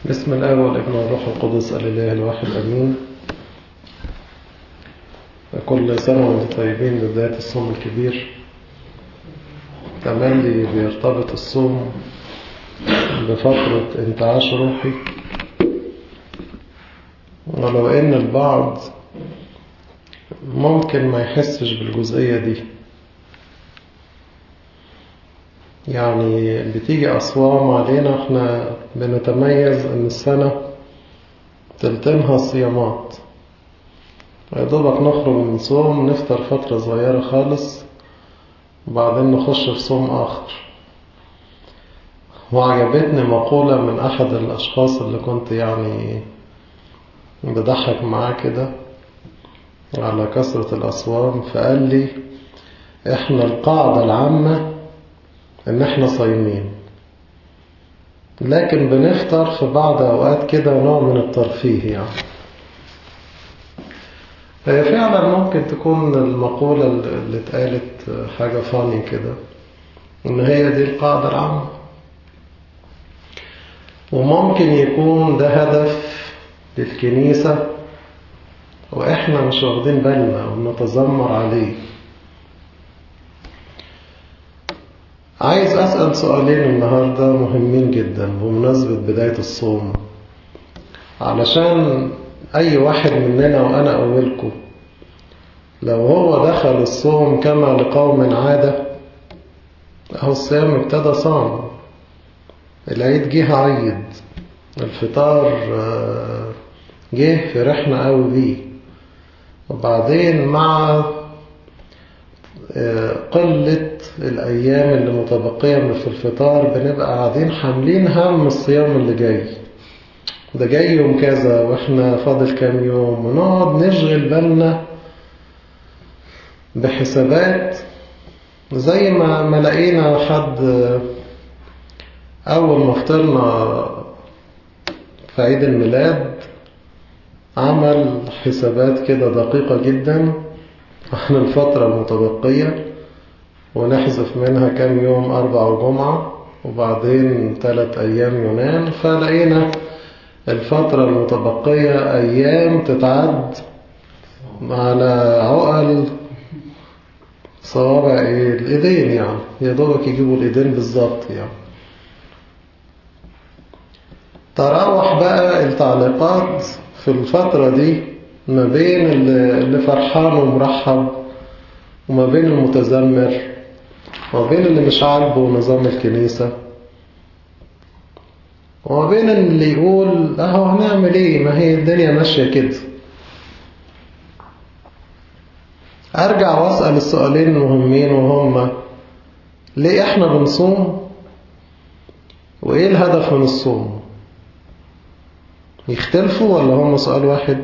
بسم الله والابن والروح القدس الإله الواحد أمين كل سنة وانتم طيبين ببداية الصوم الكبير تملي بيرتبط الصوم بفترة انتعاش روحي ولو ان البعض ممكن ما يحسش بالجزئية دي يعني بتيجي أصوام علينا احنا بنتميز ان السنة تلتمها صيامات يا دوبك نخرج من صوم نفطر فترة صغيرة خالص وبعدين نخش في صوم آخر وعجبتني مقولة من أحد الأشخاص اللي كنت يعني بضحك معاه كده على كثرة الأصوام فقال لي إحنا القاعدة العامة إن إحنا صايمين لكن بنفطر في بعض أوقات كده نوع من الترفيه يعني هي فعلا ممكن تكون المقولة اللي اتقالت حاجة فاني كده إن هي دي القاعدة العامة وممكن يكون ده هدف للكنيسة وإحنا مش واخدين بالنا ونتذمر عليه عايز أسأل سؤالين النهاردة مهمين جدا بمناسبة بداية الصوم علشان أي واحد مننا وأنا أولكم لو هو دخل الصوم كما لقوم عادة أهو الصيام ابتدى صام العيد جه عيد الفطار جه فرحنا قوي بيه وبعدين مع قلة الأيام اللي متبقية في الفطار بنبقى قاعدين حاملين هم الصيام اللي جاي ده جاي يوم كذا واحنا فاضل كام يوم ونقعد نشغل بالنا بحسابات زي ما ما لقينا حد أول ما فطرنا في عيد الميلاد عمل حسابات كده دقيقة جدا عن الفترة المتبقية ونحذف منها كام يوم أربع وجمعة وبعدين ثلاث أيام يونان فلقينا الفترة المتبقية أيام تتعد على عقل صوابع الإيدين يعني يا دوبك يجيبوا الإيدين بالظبط يعني تراوح بقى التعليقات في الفترة دي ما بين اللي فرحان ومرحب وما بين المتذمر وما بين اللي مش عاجبه نظام الكنيسة وما بين اللي يقول اهو هنعمل ايه ما هي الدنيا ماشية كده ارجع واسأل السؤالين المهمين وهما ليه احنا بنصوم وايه الهدف من الصوم يختلفوا ولا هم سؤال واحد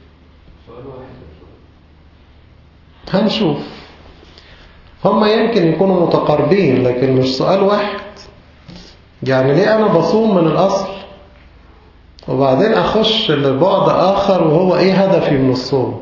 هنشوف هم يمكن يكونوا متقاربين لكن مش سؤال واحد يعني ليه أنا بصوم من الأصل وبعدين أخش لبعد آخر وهو إيه هدفي من الصوم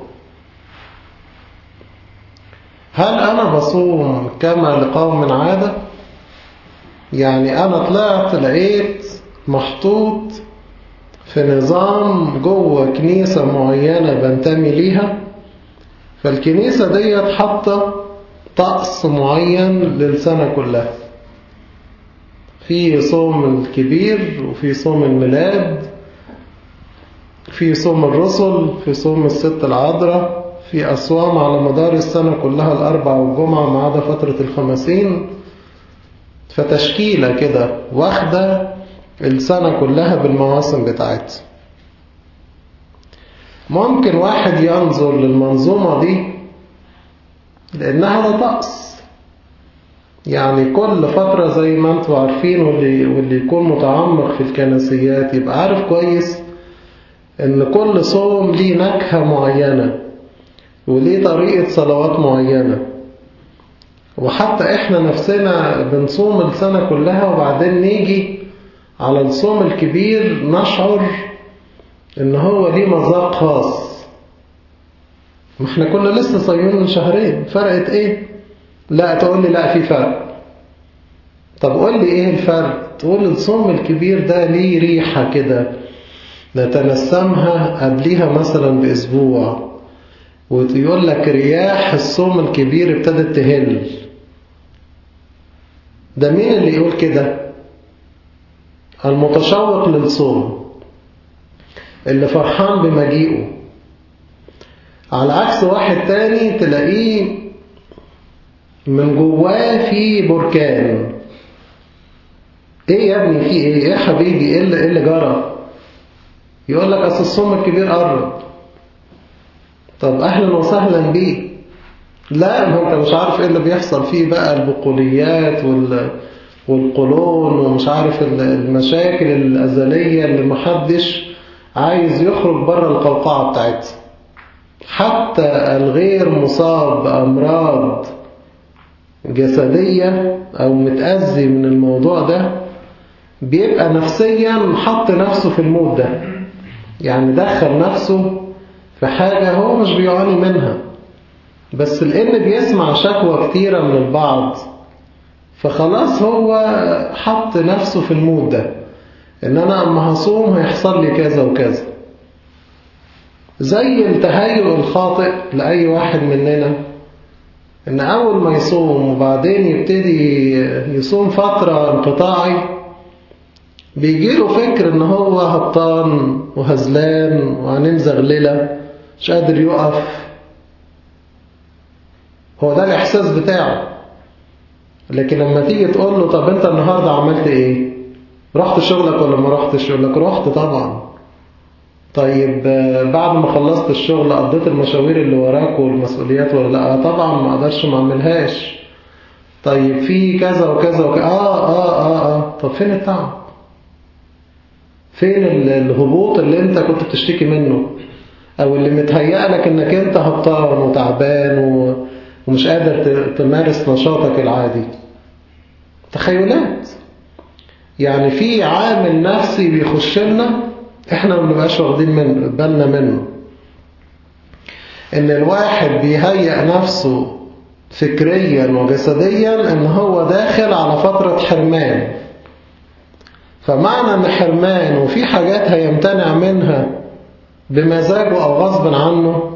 هل أنا بصوم كما لقوم عادة يعني أنا طلعت لقيت محطوط في نظام جوه كنيسة معينة بنتمي ليها فالكنيسة ديت حاطة طقس معين للسنة كلها في صوم الكبير وفي صوم الميلاد في صوم الرسل في صوم الست العذراء في أصوام على مدار السنة كلها الأربع والجمعة ما عدا فترة الخمسين فتشكيلة كده واخدة السنة كلها بالمواسم بتاعتها ممكن واحد ينظر للمنظومة دي لأنها ده طقس يعني كل فترة زي ما انتوا عارفين واللي, واللي يكون متعمق في الكنسيات يبقى عارف كويس ان كل صوم ليه نكهة معينة وليه طريقة صلوات معينة وحتى احنا نفسنا بنصوم السنة كلها وبعدين نيجي على الصوم الكبير نشعر ان هو ليه مذاق خاص ما احنا كنا لسه صايمين من شهرين فرقت ايه لا تقول لي لا في فرق طب قول لي ايه الفرق تقول الصوم الكبير ده ليه ريحة كده نتنسمها قبليها مثلا بأسبوع ويقول لك رياح الصوم الكبير ابتدت تهل ده مين اللي يقول كده المتشوق للصوم اللي فرحان بمجيئه على عكس واحد تاني تلاقيه من جواه في بركان ايه يا ابني في ايه ايه حبيبي ايه اللي, إيه اللي جرى يقول لك اصل الصوم الكبير قرب طب اهلا وسهلا بيه لا ما انت مش عارف ايه اللي بيحصل فيه بقى البقوليات وال والقولون ومش عارف المشاكل الأزلية اللي محدش عايز يخرج بره القوقعة بتاعتها حتى الغير مصاب بأمراض جسدية أو متأذي من الموضوع ده بيبقى نفسيا حط نفسه في المود ده يعني دخل نفسه في حاجة هو مش بيعاني منها بس لأن بيسمع شكوى كتيرة من البعض فخلاص هو حط نفسه في المود ده ان انا اما هصوم هيحصل لي كذا وكذا زي التهيؤ الخاطئ لأي واحد مننا ان اول ما يصوم وبعدين يبتدي يصوم فترة انقطاعي بيجيله فكر ان هو هبطان وهزلان وعينيه مزغللة مش قادر يقف هو ده الاحساس بتاعه لكن لما تيجي تقول له طب انت النهاردة عملت ايه رحت شغلك ولا ما رحتش يقول لك رحت طبعا طيب بعد ما خلصت الشغل قضيت المشاوير اللي وراك والمسؤوليات ولا لا طبعا ما اقدرش ما اعملهاش طيب في كذا وكذا وكذا آه, آه آه آه طب فين التعب فين الهبوط اللي انت كنت بتشتكي منه او اللي متهيأ لك انك انت هبطان وتعبان و... ومش قادر تمارس نشاطك العادي تخيلات يعني في عامل نفسي بيخش لنا احنا ما بنبقاش واخدين من بالنا منه ان الواحد بيهيئ نفسه فكريا وجسديا ان هو داخل على فترة حرمان فمعنى ان حرمان وفي حاجات هيمتنع منها بمزاجه او غصب عنه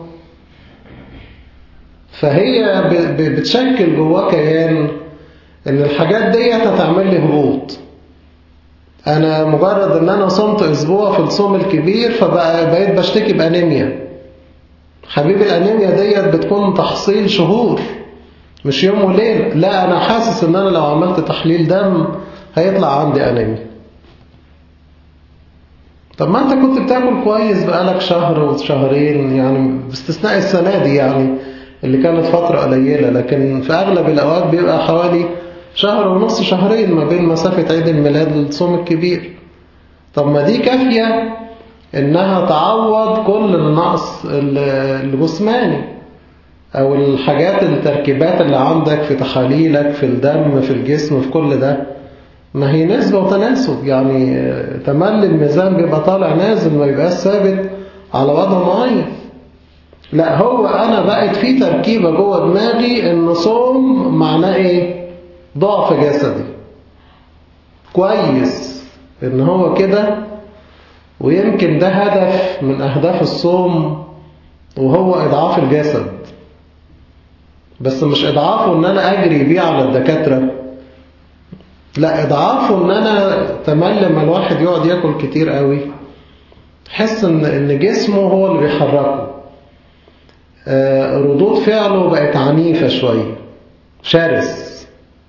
فهي بتشكل جواه كيان ان الحاجات دي هتعمل لي هبوط انا مجرد ان انا صمت اسبوع في الصوم الكبير فبقيت بشتكي بانيميا حبيبي الانيميا ديت بتكون تحصيل شهور مش يوم وليلة لا انا حاسس ان انا لو عملت تحليل دم هيطلع عندي انيميا طب ما انت كنت بتاكل كويس بقالك شهر وشهرين يعني باستثناء السنة دي يعني اللي كانت فترة قليلة لكن في أغلب الأوقات بيبقى حوالي شهر ونص شهرين ما بين مسافة عيد الميلاد للصوم الكبير طب ما دي كافية إنها تعوض كل النقص الجسماني أو الحاجات التركيبات اللي عندك في تحاليلك في الدم في الجسم في كل ده ما هي نسبة وتناسب يعني تملي الميزان بيبقى طالع نازل ما بيبقاش ثابت على وضع معين لا هو أنا بقت في تركيبة جوه دماغي إن صوم معناه إيه ضعف جسدي كويس إن هو كده ويمكن ده هدف من أهداف الصوم وهو إضعاف الجسد بس مش إضعافه إن أنا أجري بيه على الدكاترة لا إضعافه إن أنا تملي لما الواحد يقعد ياكل كتير قوي حس إن إن جسمه هو اللي بيحركه آه ردود فعله بقت عنيفة شوية شرس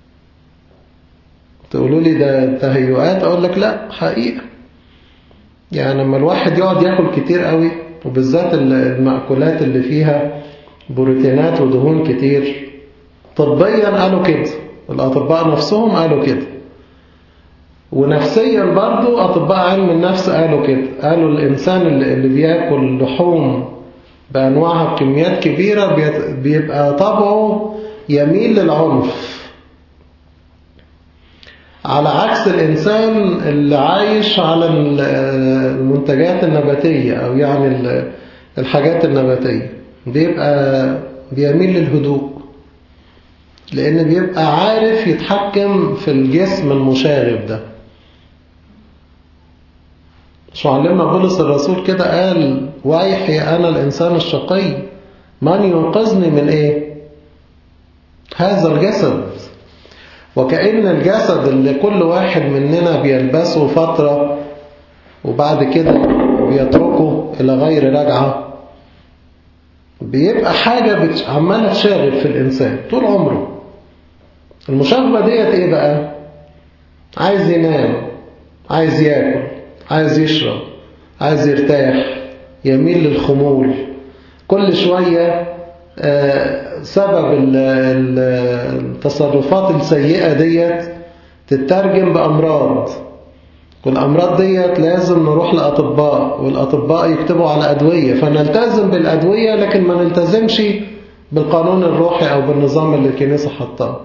تقولوا لي ده تهيؤات أقول لك لا حقيقة يعني لما الواحد يقعد ياكل كتير قوي وبالذات المأكولات اللي فيها بروتينات ودهون كتير طبيا قالوا كده الأطباء نفسهم قالوا كده ونفسيا برضو أطباء علم النفس قالوا كده قالوا الإنسان اللي, اللي بياكل لحوم بأنواعها بكميات كبيرة بيبقى طبعه يميل للعنف على عكس الإنسان اللي عايش على المنتجات النباتية أو يعني الحاجات النباتية بيبقى بيميل للهدوء لأن بيبقى عارف يتحكم في الجسم المشاغب ده مش معلمنا بولس الرسول كده قال ويحي أنا الإنسان الشقي من ينقذني من إيه هذا الجسد وكأن الجسد اللي كل واحد مننا بيلبسه فترة وبعد كده بيتركه إلى غير رجعة بيبقى حاجة عمالة تشاغل في الإنسان طول عمره المشاغبة ديت إيه بقى عايز ينام عايز ياكل عايز يشرب عايز يرتاح يميل للخمول كل شوية سبب التصرفات السيئة ديت تترجم بأمراض والأمراض ديت لازم نروح لأطباء والأطباء يكتبوا على أدوية فنلتزم بالأدوية لكن ما نلتزمش بالقانون الروحي أو بالنظام اللي الكنيسة حطاه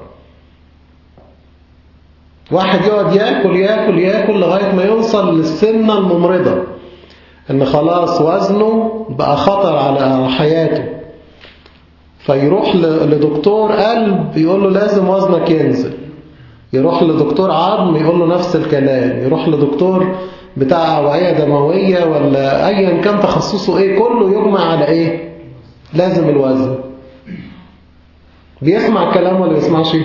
واحد يقعد ياكل ياكل ياكل لغاية ما يوصل للسنة الممرضة ان خلاص وزنه بقى خطر على حياته فيروح لدكتور قلب يقول له لازم وزنك ينزل يروح لدكتور عظم يقول له نفس الكلام يروح لدكتور بتاع أوعية دموية ولا أيا كان تخصصه إيه كله يجمع على إيه لازم الوزن بيسمع الكلام ولا بيسمعش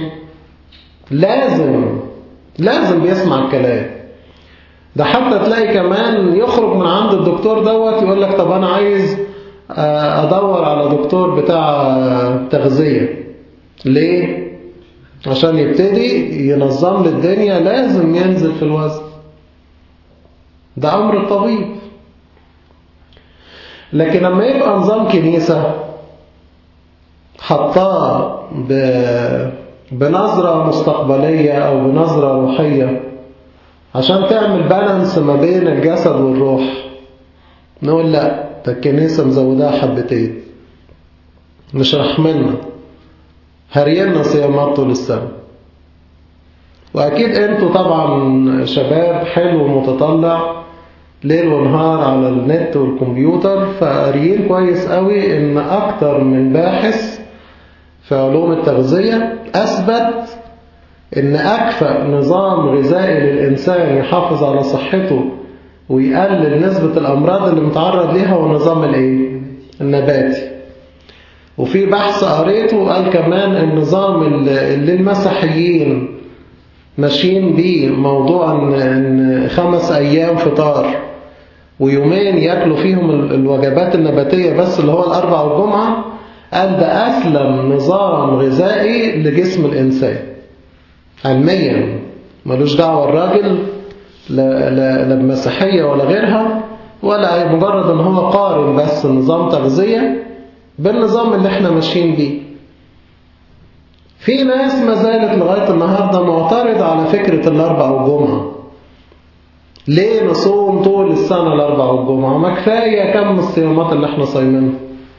لازم لازم بيسمع الكلام ده حتى تلاقي كمان يخرج من عند الدكتور دوت يقول لك طب أنا عايز أدور على دكتور بتاع تغذية ليه؟ عشان يبتدي ينظم لي الدنيا لازم ينزل في الوزن ده أمر الطبيب لكن لما يبقى نظام كنيسة حطاه ب... بنظرة مستقبلية أو بنظرة روحية عشان تعمل بالانس ما بين الجسد والروح نقول لا ده الكنيسة مزوداها حبتين مش رحمنا هرينا صيامات طول السنة وأكيد أنتوا طبعا شباب حلو متطلع ليل ونهار على النت والكمبيوتر فقاريين كويس قوي إن أكتر من باحث في علوم التغذية أثبت إن أكفأ نظام غذائي للإنسان يحافظ على صحته ويقلل نسبة الأمراض اللي متعرض ليها هو النظام الإيه؟ النباتي وفي بحث قريته قال كمان النظام اللي المسيحيين ماشيين بيه موضوع ان خمس ايام فطار ويومين ياكلوا فيهم الوجبات النباتية بس اللي هو الاربع والجمعة قال ده اسلم نظام غذائي لجسم الانسان علميا ملوش دعوة الراجل لا بمسيحية ولا غيرها ولا مجرد ان هو قارن بس نظام تغذية بالنظام اللي احنا ماشيين بيه في ناس ما زالت لغاية النهاردة معترضة على فكرة الأربع والجمعة ليه نصوم طول السنة الأربع والجمعة ما كفاية كم الصيامات اللي احنا صايمينها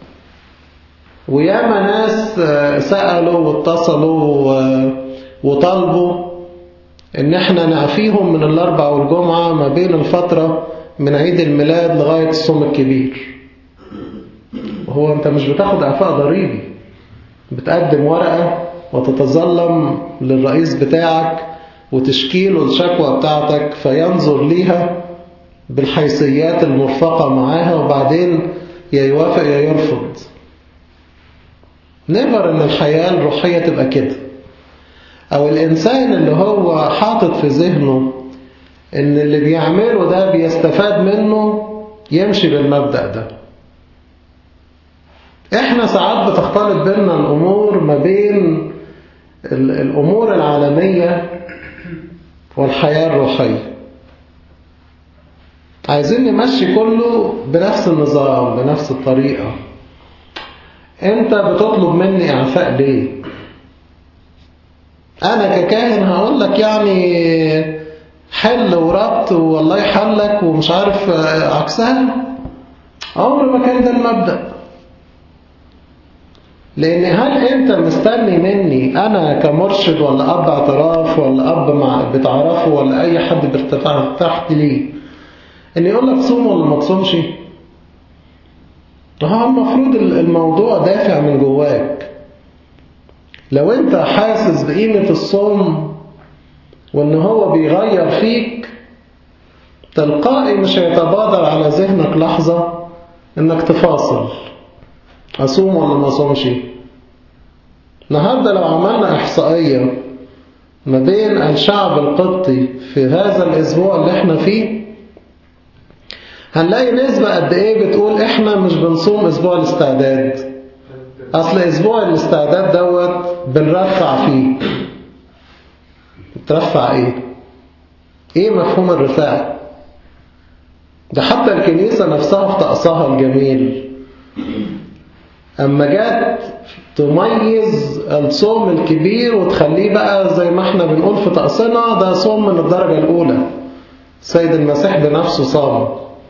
وياما ناس سألوا واتصلوا وطالبوا ان احنا نعفيهم من الأربع والجمعة ما بين الفترة من عيد الميلاد لغاية الصوم الكبير هو انت مش بتاخد اعفاء ضريبي بتقدم ورقة وتتظلم للرئيس بتاعك وتشكيله الشكوى بتاعتك فينظر ليها بالحيثيات المرفقة معاها وبعدين يا يوافق يا يرفض نقدر ان الحياة الروحية تبقى كده او الانسان اللي هو حاطط في ذهنه ان اللي بيعمله ده بيستفاد منه يمشي بالمبدأ ده احنا ساعات بتختلط بيننا الامور ما بين الامور العالمية والحياة الروحية عايزين نمشي كله بنفس النظام بنفس الطريقة انت بتطلب مني اعفاء ليه انا ككاهن هقول لك يعني حل وربط والله يحلك ومش عارف عكسها عمر ما كان ده المبدأ لأن هل أنت مستني مني أنا كمرشد ولا أب اعتراف ولا أب مع بتعرفه ولا أي حد بيرتفع تحت ليه إن يقول لك صوم ولا ما تصومش هو المفروض الموضوع دافع من جواك لو أنت حاسس بقيمة الصوم وإن هو بيغير فيك تلقائي مش هيتبادر على ذهنك لحظة انك تفاصل اصوم ولا ما اصومش النهاردة لو عملنا احصائية ما بين الشعب القبطي في هذا الاسبوع اللي احنا فيه هنلاقي نسبة قد ايه بتقول احنا مش بنصوم اسبوع الاستعداد اصل اسبوع الاستعداد دوت بنرفع فيه بترفع ايه ايه مفهوم الرفاع ده حتى الكنيسة نفسها في طقسها الجميل اما جت تميز الصوم الكبير وتخليه بقى زي ما احنا بنقول في طقسنا ده صوم من الدرجة الاولى سيد المسيح بنفسه صام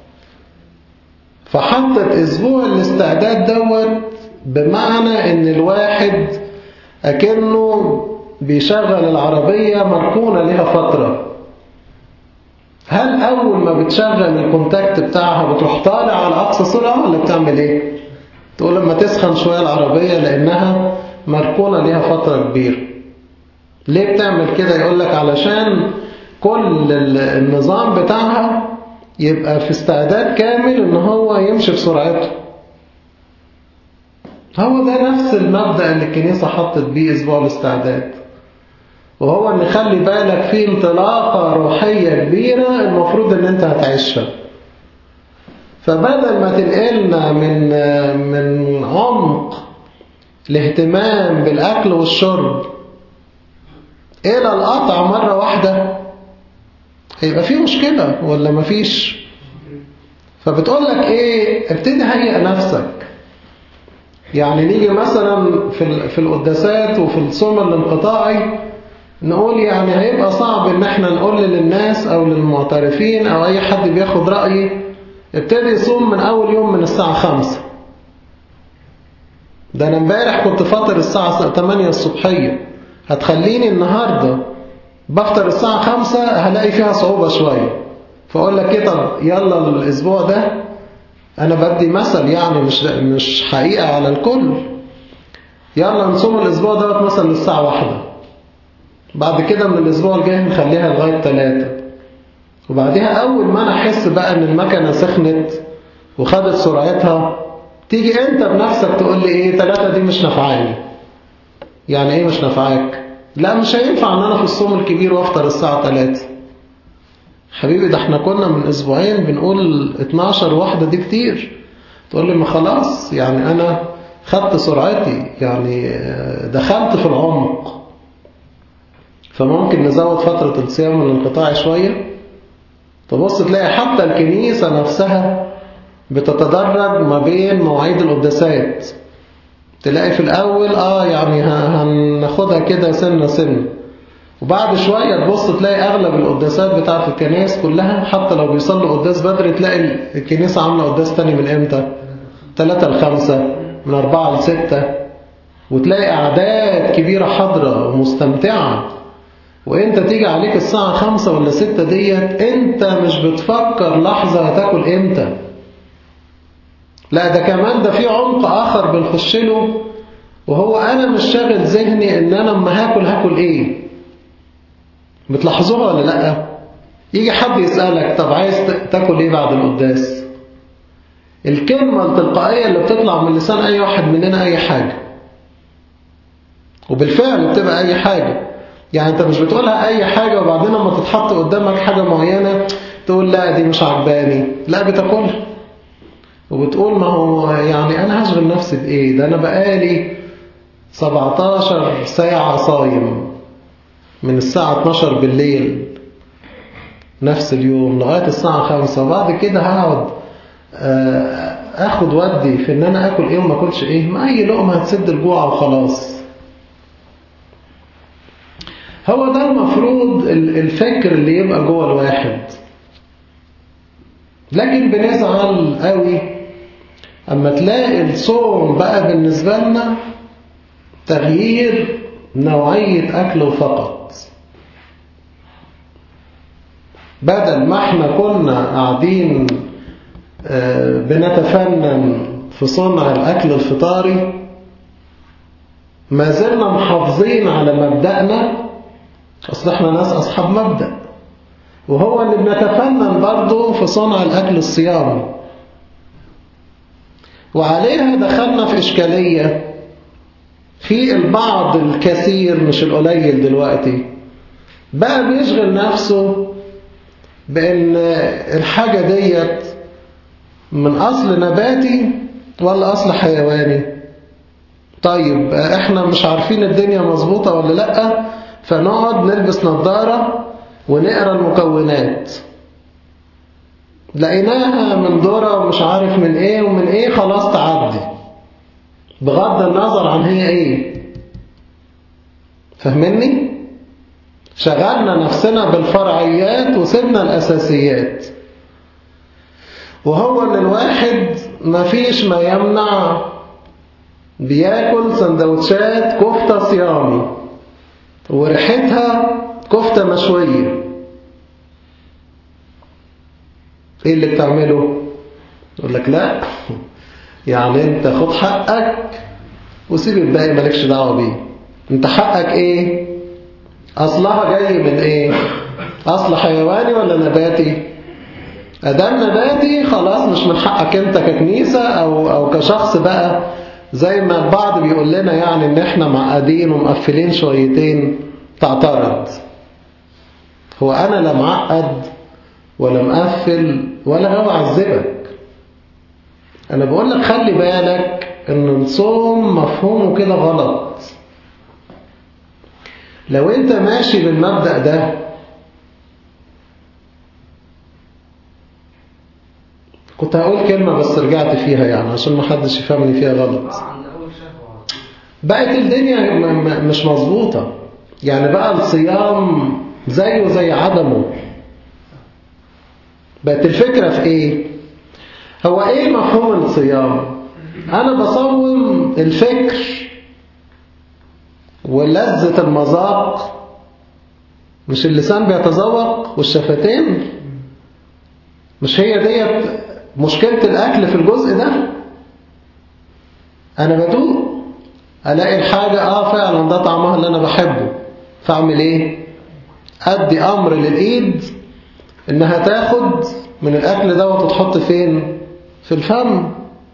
فحطت اسبوع الاستعداد دوت بمعنى ان الواحد اكنه بيشغل العربية مركونة لها فترة هل اول ما بتشغل الكونتاكت بتاعها بتروح طالع على اقصى سرعة ولا بتعمل ايه تقول لما تسخن شوية العربية لانها مركونة لها فترة كبيرة ليه بتعمل كده يقول لك علشان كل النظام بتاعها يبقى في استعداد كامل ان هو يمشي بسرعته هو ده نفس المبدأ اللي الكنيسة حطت بيه اسبوع الاستعداد وهو ان خلي بالك في انطلاقة روحية كبيرة المفروض ان انت هتعيشها فبدل ما تنقلنا من من عمق الاهتمام بالأكل والشرب إلى القطع مرة واحدة هيبقى فيه مشكلة ولا مفيش فبتقول لك ايه ابتدي هيئ نفسك يعني نيجي مثلا في في القداسات وفي الصوم الانقطاعي نقول يعني هيبقى صعب ان احنا نقول للناس او للمعترفين او اي حد بياخد رأيي ابتدي يصوم من اول يوم من الساعة خمسة ده انا امبارح كنت فاطر الساعة 8 الصبحية هتخليني النهاردة بفطر الساعة خمسة هلاقي فيها صعوبة شوية فأقول لك ايه طب يلا الأسبوع ده أنا بدي مثل يعني مش مش حقيقة على الكل يلا نصوم الأسبوع دوت مثلا للساعة واحدة بعد كده من الأسبوع الجاي نخليها لغاية ثلاثة وبعدها أول ما أنا أحس بقى إن المكنة سخنت وخدت سرعتها تيجي أنت بنفسك تقول لي إيه ثلاثة دي مش نفعاني يعني إيه مش نفعاك لا مش هينفع ان انا في الصوم الكبير وافطر الساعة 3 حبيبي ده احنا كنا من اسبوعين بنقول 12 واحدة دي كتير تقول لي ما خلاص يعني انا خدت سرعتي يعني دخلت في العمق فممكن نزود فترة الصيام والانقطاع شوية تبص تلاقي حتى الكنيسة نفسها بتتدرج ما بين مواعيد القداسات تلاقي في الأول آه يعني هناخدها كده سنة سنة وبعد شوية تبص تلاقي أغلب القداسات بتاعة الكنائس كلها حتى لو بيصلوا قداس بدري تلاقي الكنيسة عاملة قداس تاني من إمتى؟ ثلاثة لخمسة من أربعة لستة وتلاقي أعداد كبيرة حاضرة ومستمتعة وإنت تيجي عليك الساعة خمسة ولا ستة ديت إنت مش بتفكر لحظة هتاكل إمتى لا ده كمان ده في عمق آخر بنخش له وهو أنا مش شاغل ذهني إن أنا أما هاكل هاكل إيه بتلاحظوها ولا لأ يجي حد يسألك طب عايز تاكل إيه بعد القداس الكلمة التلقائية اللي بتطلع من لسان أي واحد مننا أي حاجة وبالفعل بتبقى أي حاجة يعني أنت مش بتقولها أي حاجة وبعدين لما تتحط قدامك حاجة معينة تقول لا دي مش عجباني لا بتاكلها وبتقول ما هو يعني أنا هشغل نفسي بإيه ده أنا بقالي 17 ساعة صايم من الساعة 12 بالليل نفس اليوم لغاية الساعة 5 وبعد كده هقعد اخد ودي في ان انا اكل ايه وما اكلش ايه ما اي لقمة هتسد الجوع وخلاص هو ده المفروض الفكر اللي يبقى جوه الواحد لكن بنزعل قوي اما تلاقي الصوم بقى بالنسبة لنا تغيير نوعية أكله فقط بدل ما احنا كنا قاعدين بنتفنن في صنع الأكل الفطاري ما زلنا محافظين على مبدأنا أصل احنا ناس أصحاب مبدأ وهو اللي بنتفنن برضه في صنع الأكل الصيامي وعليها دخلنا في إشكالية في البعض الكثير مش القليل دلوقتي بقى بيشغل نفسه بأن الحاجة ديت من أصل نباتي ولا أصل حيواني طيب احنا مش عارفين الدنيا مظبوطة ولا لأ فنقعد نلبس نظارة ونقرأ المكونات لقيناها من ذرة ومش عارف من ايه ومن ايه خلاص تعدي بغض النظر عن هي ايه فهمني شغلنا نفسنا بالفرعيات وسيبنا الأساسيات وهو ان الواحد مفيش ما يمنع بياكل سندوتشات كفتة صيامي وريحتها كفتة مشوية ايه اللي بتعمله يقول لك لا يعني انت خد حقك وسيب الباقي مالكش دعوه بيه انت حقك ايه اصلها جاي من ايه اصل حيواني ولا نباتي ادام نباتي خلاص مش من حقك انت ككنيسة او, أو كشخص بقى زي ما البعض بيقول لنا يعني ان احنا معقدين ومقفلين شويتين تعترض هو انا لا معقد ولا مقفل ولا هو عذبك انا بقول لك خلي بالك ان الصوم مفهومه كده غلط لو انت ماشي بالمبدأ ده كنت هقول كلمة بس رجعت فيها يعني عشان ما حدش يفهمني فيها غلط بقت الدنيا مش مظبوطة يعني بقى الصيام زيه زي عدمه بقت الفكرة في ايه هو ايه مفهوم الصيام انا بصوم الفكر ولذة المذاق مش اللسان بيتذوق والشفتين مش هي ديت مشكلة الأكل في الجزء ده أنا بدوق ألاقي الحاجة آه فعلا ده طعمها اللي أنا بحبه فأعمل إيه أدي أمر للإيد إنها تاخد من الأكل ده وتتحط فين في الفم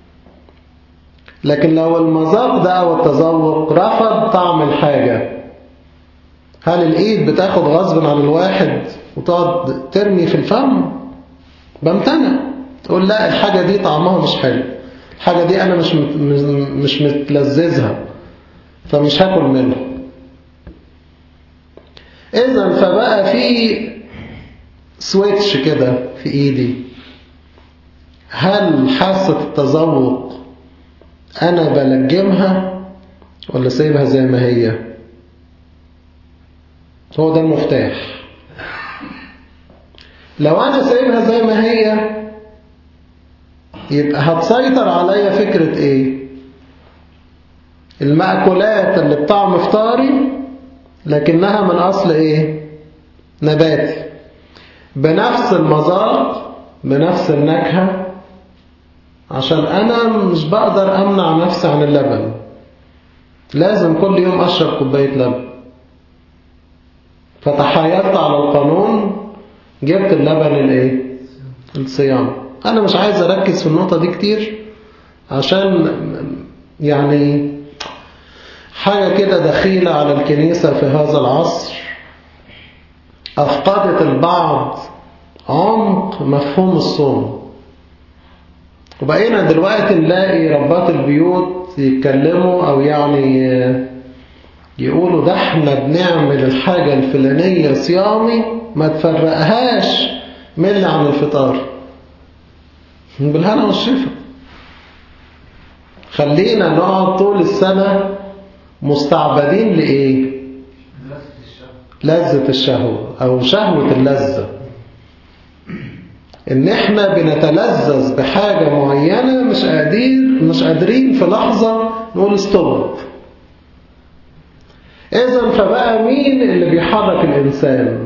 لكن لو المذاق ده أو التذوق رفض طعم الحاجة هل الإيد بتاخد غصب عن الواحد وتقعد ترمي في الفم بمتنع تقول لا الحاجة دي طعمها مش حلو الحاجة دي أنا مش مش متلذذها فمش هاكل منها إذا فبقى في سويتش كده في إيدي هل حاسة التذوق أنا بلجمها ولا سايبها زي ما هي هو ده المفتاح لو أنا سايبها زي ما هي يبقى هتسيطر عليا فكرة إيه المأكولات اللي بطعم افطاري لكنها من أصل إيه نباتي بنفس المذاق بنفس النكهة عشان أنا مش بقدر أمنع نفسي عن اللبن لازم كل يوم أشرب كوباية لبن فتحايلت على القانون جبت اللبن الايه الصيام أنا مش عايز أركز في النقطة دي كتير عشان يعني حاجة كده دخيلة على الكنيسة في هذا العصر أفقدت البعض عمق مفهوم الصوم وبقينا دلوقتي نلاقي ربات البيوت يتكلموا أو يعني يقولوا ده احنا بنعمل الحاجة الفلانية صيامي ما تفرقهاش من عن الفطار بالهنا والشفا خلينا نقعد طول السنة مستعبدين لإيه لذة الشهوة أو شهوة اللذة إن إحنا بنتلذذ بحاجة معينة مش قادرين مش قادرين في لحظة نقول ستوب إذا فبقى مين اللي بيحرك الإنسان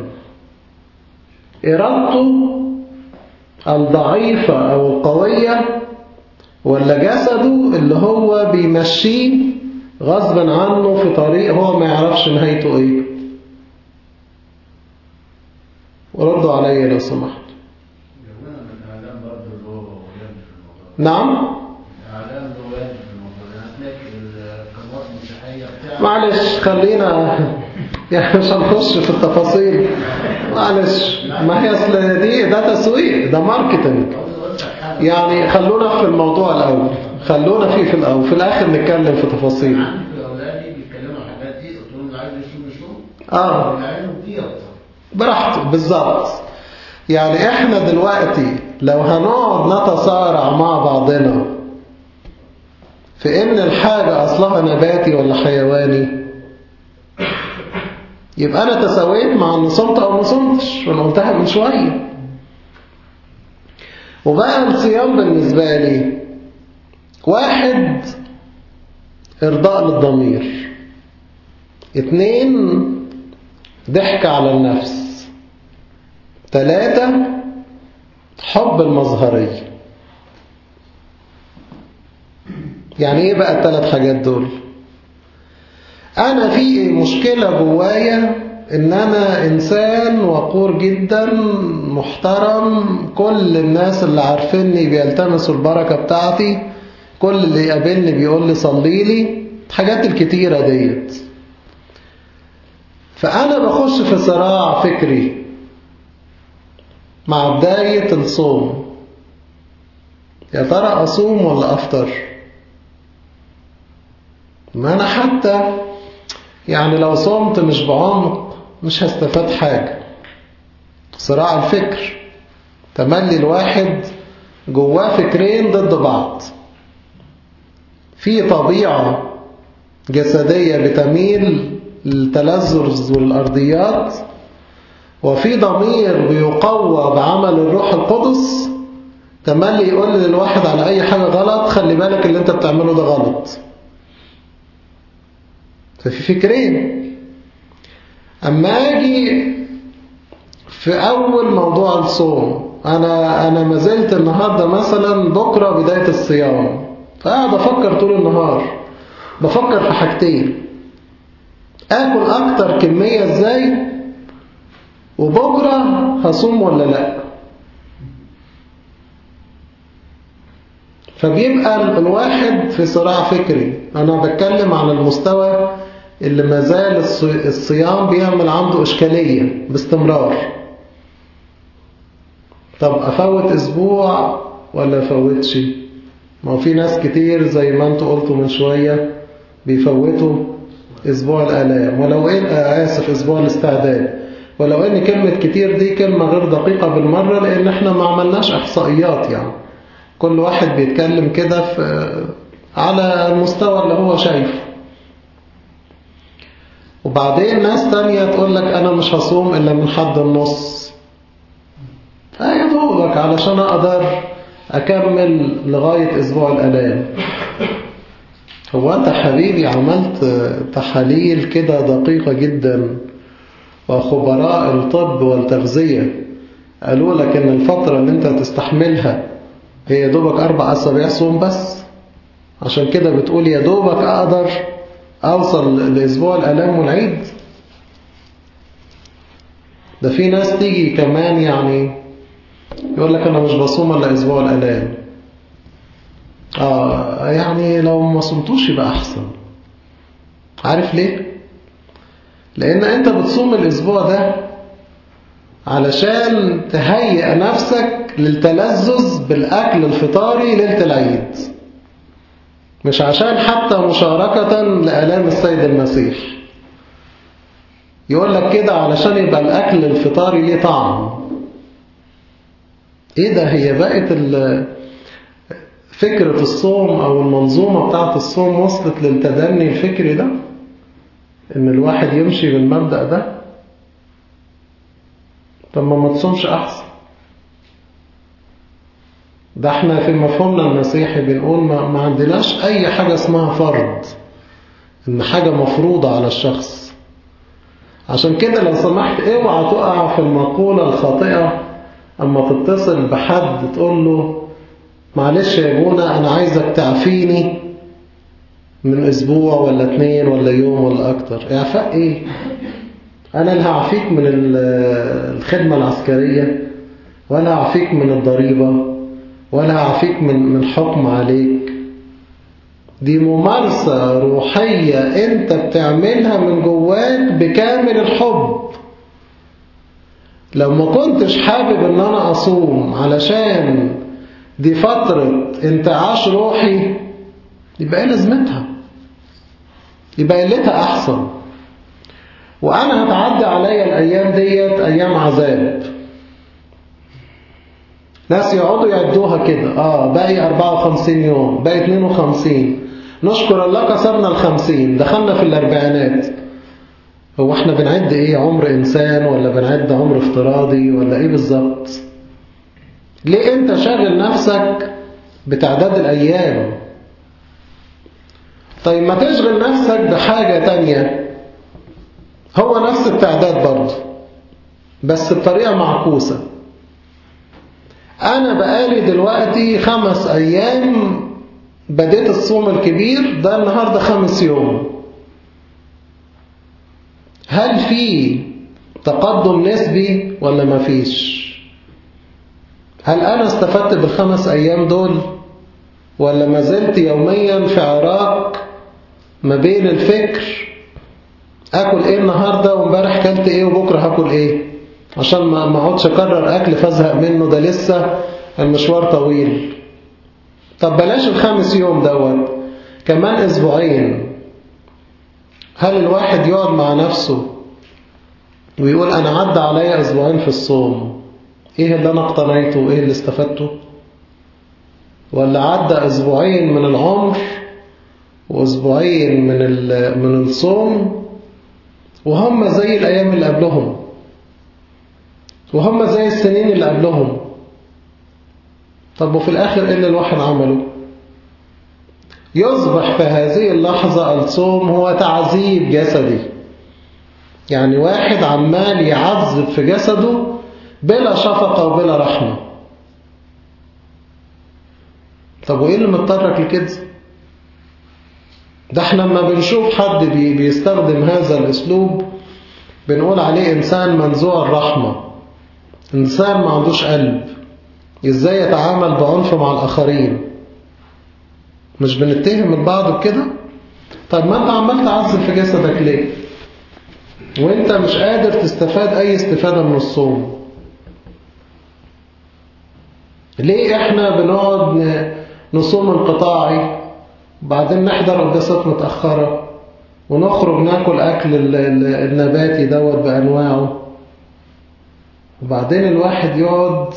إرادته الضعيفة أو القوية ولا جسده اللي هو بيمشيه غصبا عنه في طريق هو ما يعرفش نهايته ايه ردوا عليا لو سمحت جماعة من الإعلام برضه اللي هو يد في الموضوع نعم الإعلام له يد في الموضوع يعني هتلاقي القنوات المسيحية بتاع معلش خلينا يعني مش هنخش في التفاصيل معلش ما هي اصل دي ده تسويق ده ماركتنج عاوز أقول لك حاجة يعني خلونا في الموضوع الأول خلونا فيه في الأول في الآخر نتكلم في تفاصيل عندي أولادي بيتكلموا عن الحاجات دي قلت لهم اللي عايز يشوف يشوف آه. اللي عايزه فيه أكتر براحته بالظبط يعني احنا دلوقتي لو هنقعد نتصارع مع بعضنا في ان الحاجة اصلها نباتي ولا حيواني يبقى انا تساويت مع ان صمت او ما صمتش وانا قلتها من شوية وبقى الصيام بالنسبة لي واحد ارضاء للضمير اتنين ضحك على النفس ثلاثة حب المظهرية يعني ايه بقى الثلاث حاجات دول انا في مشكلة جوايا ان انا انسان وقور جدا محترم كل الناس اللي عارفيني بيلتمسوا البركة بتاعتي كل اللي يقابلني بيقول لي صلي لي الحاجات الكتيرة ديت فأنا بخش في صراع فكري مع بداية الصوم يا ترى أصوم ولا أفطر ما أنا حتى يعني لو صمت مش بعمق مش هستفاد حاجة صراع الفكر تملي الواحد جواه فكرين ضد بعض في طبيعة جسدية بتميل للتلذذ والأرضيات وفي ضمير بيقوى بعمل الروح القدس تملي يقول للواحد على أي حاجة غلط خلي بالك اللي انت بتعمله ده غلط ففي فكرين أما أجي في أول موضوع الصوم أنا أنا ما زلت النهاردة مثلا بكرة بداية الصيام فقاعد أفكر طول النهار بفكر في حاجتين آكل أكتر كمية إزاي وبكرة هصوم ولا لأ فبيبقى الواحد في صراع فكري أنا بتكلم عن المستوى اللي ما زال الصيام بيعمل عنده إشكالية باستمرار طب أفوت أسبوع ولا أفوتش ما هو في ناس كتير زي ما انتوا قلتوا من شوية بيفوتوا أسبوع الآلام ولو إن آسف أسبوع الاستعداد ولو إن كلمة كتير دي كلمة غير دقيقة بالمرة لأن إحنا ما عملناش إحصائيات يعني كل واحد بيتكلم كده في على المستوى اللي هو شايفه وبعدين ناس تانية تقول لك أنا مش هصوم إلا من حد النص فيدوبك علشان أقدر أكمل لغاية أسبوع الألام هو أنت حبيبي عملت تحاليل كده دقيقة جدا وخبراء الطب والتغذية قالوا لك إن الفترة اللي أنت تستحملها هي دوبك أربع أسابيع صوم بس عشان كده بتقول يا دوبك أقدر أوصل لأسبوع الألام والعيد ده في ناس تيجي كمان يعني يقول لك أنا مش بصوم إلا أسبوع الألام آه يعني لو ما صمتوش يبقى أحسن عارف ليه؟ لأن أنت بتصوم الأسبوع ده علشان تهيئ نفسك للتلذذ بالأكل الفطاري ليلة العيد مش عشان حتى مشاركة لآلام السيد المسيح يقول لك كده علشان يبقى الأكل الفطاري ليه طعم ايه ده هي بقت فكرة الصوم او المنظومة بتاعت الصوم وصلت للتدني الفكري ده ان الواحد يمشي بالمبدأ ده طب ما ما تصومش احسن ده احنا في مفهومنا المسيحي بنقول ما, ما عندناش اي حاجة اسمها فرض ان حاجة مفروضة على الشخص عشان كده لو سمحت اوعى تقع في المقولة الخاطئة اما تتصل بحد تقول له معلش يا ابونا انا عايزك تعفيني من اسبوع ولا اتنين ولا يوم ولا اكتر اعفاء ايه أنا لا هعفيك من ال- الخدمة العسكرية ولا هعفيك من الضريبة ولا هعفيك من من حكم عليك دي ممارسة روحية أنت بتعملها من جواك بكامل الحب لو ما كنتش حابب ان انا اصوم علشان دي فترة انتعاش روحي يبقى ايه لازمتها يبقى قلتها احسن وانا هتعدي عليا الايام ديت ايام عذاب ناس يقعدوا يعدوها كده اه باقي 54 يوم باقي 52 نشكر الله كسرنا الخمسين دخلنا في الاربعينات هو احنا بنعد ايه عمر انسان ولا بنعد عمر افتراضي ولا ايه بالظبط ليه انت شاغل نفسك بتعداد الايام طيب ما تشغل نفسك بحاجة تانية هو نفس التعداد برضه بس بطريقة معكوسة انا بقالي دلوقتي خمس ايام بديت الصوم الكبير ده النهاردة خمس يوم هل في تقدم نسبي ولا ما فيش هل أنا استفدت بالخمس أيام دول ولا ما زلت يوميا في عراق ما بين الفكر أكل إيه النهاردة وامبارح كلت إيه وبكرة هاكل إيه عشان ما ما اقعدش أكرر أكل فازهق منه ده لسه المشوار طويل طب بلاش الخمس يوم دوت كمان أسبوعين هل الواحد يقعد مع نفسه ويقول أنا عدى عليا أسبوعين في الصوم إيه اللي أنا اقتنيته وإيه اللي استفدته ولا عدى أسبوعين من العمر وأسبوعين من من الصوم وهم زي الأيام اللي قبلهم وهم زي السنين اللي قبلهم طب وفي الآخر إيه اللي الواحد عمله يصبح في هذه اللحظة الصوم هو تعذيب جسدي يعني واحد عمال يعذب في جسده بلا شفقة وبلا رحمة طب وإيه اللي مضطرك لكده ده احنا لما بنشوف حد بي بيستخدم هذا الأسلوب بنقول عليه إنسان منزوع الرحمة إنسان ما عندوش قلب إزاي يتعامل بعنف مع الآخرين مش بنتهم البعض بكده طب ما انت عمال تعذب في جسدك ليه وانت مش قادر تستفاد اي استفادة من الصوم ليه احنا بنقعد نصوم انقطاعي بعدين نحضر قداسات متأخرة ونخرج ناكل أكل النباتي دوت بأنواعه وبعدين الواحد يقعد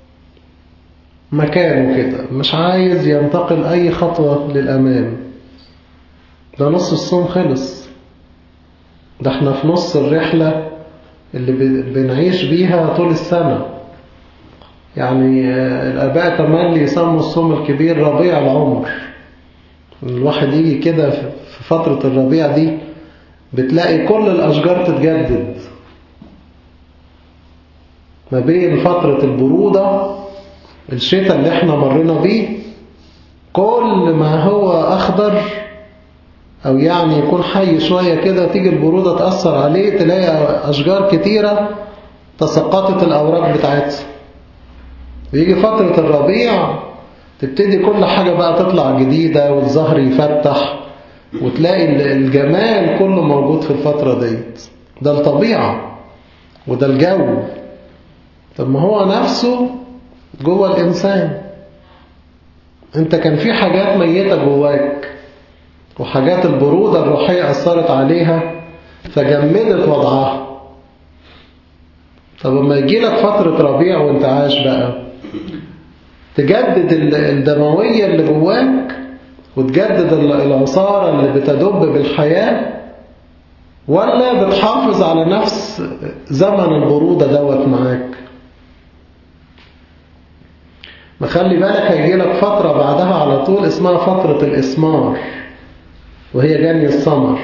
مكانه كده مش عايز ينتقل أي خطوة للأمام ده نص الصوم خلص ده احنا في نص الرحلة اللي بنعيش بيها طول السنة يعني الآباء تملي يسموا الصوم الكبير ربيع العمر الواحد يجي كده في فترة الربيع دي بتلاقي كل الأشجار تتجدد ما بين فترة البرودة الشتاء اللي احنا مرينا بيه كل ما هو أخضر أو يعني يكون حي شوية كده تيجي البرودة تأثر عليه تلاقي أشجار كتيرة تسقطت الأوراق بتاعتها بيجي فترة الربيع تبتدي كل حاجة بقى تطلع جديدة والزهر يفتح وتلاقي الجمال كله موجود في الفترة ديت ده الطبيعة وده الجو طب ما هو نفسه جوه الإنسان انت كان في حاجات ميتة جواك وحاجات البرودة الروحية أثرت عليها فجمدت وضعها طب لما يجي لك فترة ربيع وانت عايش بقى تجدد الدموية اللي جواك وتجدد العصارة اللي بتدب بالحياة ولا بتحافظ على نفس زمن البرودة دوت معاك ما خلي بالك هيجي لك فترة بعدها على طول اسمها فترة الإسمار وهي جني الثمر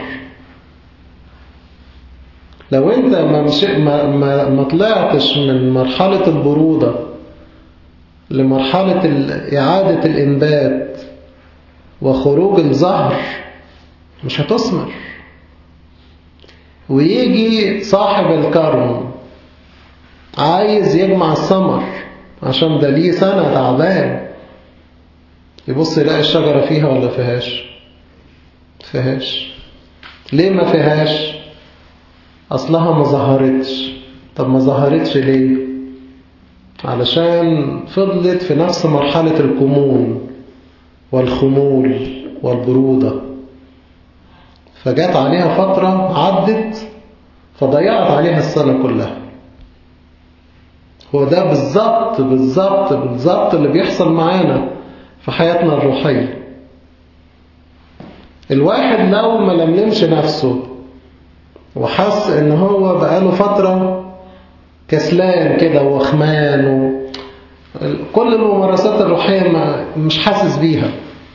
لو انت ما, مش ما, ما, ما طلعتش من مرحلة البرودة لمرحلة إعادة الإنبات وخروج الزهر مش هتثمر ويجي صاحب الكرم عايز يجمع الثمر عشان ده ليه سنة تعبان يبص يلاقي الشجرة فيها ولا فيهاش فيهاش ليه ما فيهاش أصلها ما ظهرتش طب ما ظهرتش ليه علشان فضلت في نفس مرحلة الكمون والخمول والبرودة فجات عليها فترة عدت فضيعت عليها السنة كلها هو ده بالظبط بالظبط بالظبط اللي بيحصل معانا في حياتنا الروحية الواحد لو ما لملمش نفسه وحس ان هو بقاله فترة كسلان كده وخمان و... كل الممارسات الروحية ما مش حاسس بيها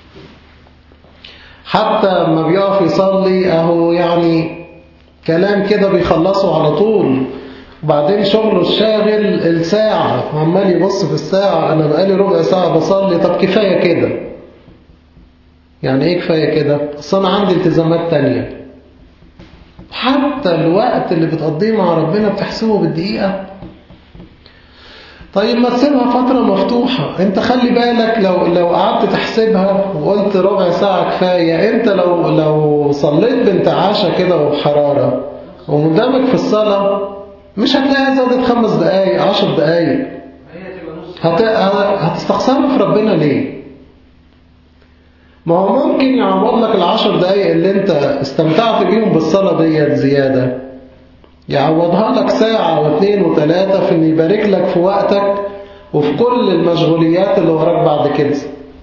حتى ما بيقف يصلي اهو يعني كلام كده بيخلصه على طول وبعدين شغله الشاغل الساعة عمال يبص في الساعة أنا بقالي ربع ساعة بصلي طب كفاية كده يعني إيه كفاية كده أصل أنا عندي التزامات تانية حتى الوقت اللي بتقضيه مع ربنا بتحسبه بالدقيقة طيب ما تسيبها فترة مفتوحة انت خلي بالك لو لو قعدت تحسبها وقلت ربع ساعة كفاية انت لو لو صليت بانتعاشة كده وبحرارة ومندمج في الصلاة مش هتلاقيها زادت خمس دقايق عشر دقايق هي تبقى نص هت... هتستخسرها في ربنا ليه ما هو ممكن يعوض لك العشر دقايق اللي انت استمتعت بيهم بالصلاة ديت زيادة يعوضها لك ساعة واثنين وثلاثة في ان يبارك لك في وقتك وفي كل المشغوليات اللي وراك بعد كده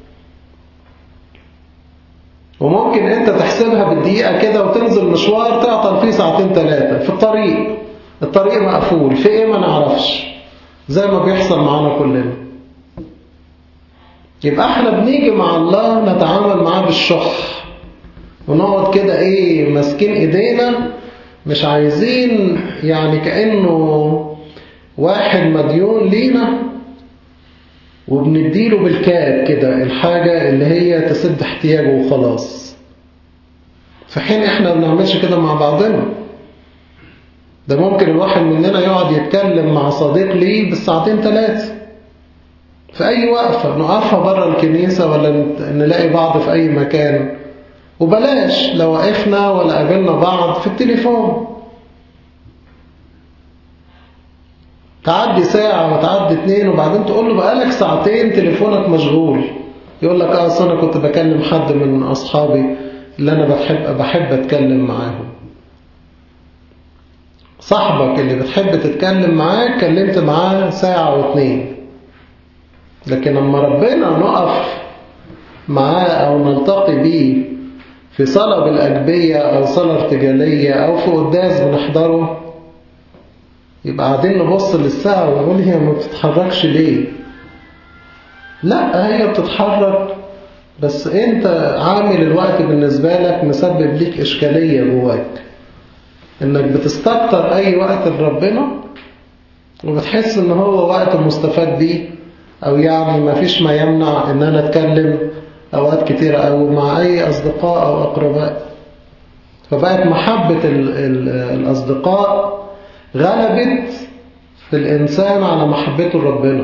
وممكن انت تحسبها بالدقيقة كده وتنزل مشوار تعطل فيه ساعتين ثلاثة في الطريق الطريق مقفول في ايه ما نعرفش زي ما بيحصل معانا كلنا يبقى احنا بنيجي مع الله نتعامل معاه بالشح ونقعد كده ايه ماسكين ايدينا مش عايزين يعني كأنه واحد مديون لينا وبنديله بالكاد كده الحاجة اللي هي تسد احتياجه وخلاص في حين احنا ما بنعملش كده مع بعضنا ده ممكن الواحد مننا يقعد يتكلم مع صديق ليه بالساعتين ثلاثة في أي وقفة نقفها بره الكنيسة ولا نلاقي بعض في أي مكان وبلاش لو وقفنا ولا قابلنا بعض في التليفون تعدي ساعة وتعدي اتنين وبعدين تقول له بقالك ساعتين تليفونك مشغول يقول لك اه أصل انا كنت بكلم حد من اصحابي اللي انا بحب بحب اتكلم معاهم صاحبك اللي بتحب تتكلم معاه اتكلمت معاه ساعة واتنين لكن لما ربنا نقف معاه او نلتقي بيه في صلاة بالأجبية أو صلاة ارتجالية أو في قداس بنحضره يبقى قاعدين نبص للساعة ونقول هي ما بتتحركش ليه لا هي بتتحرك بس انت عامل الوقت بالنسبة لك مسبب ليك إشكالية جواك انك بتستكتر أي وقت لربنا وبتحس ان هو وقت مستفاد بيه أو يعني ما فيش ما يمنع ان انا اتكلم أوقات كتيرة أو مع أي أصدقاء أو أقرباء فبقت محبة ال ال الأصدقاء غلبت في الإنسان على محبته لربنا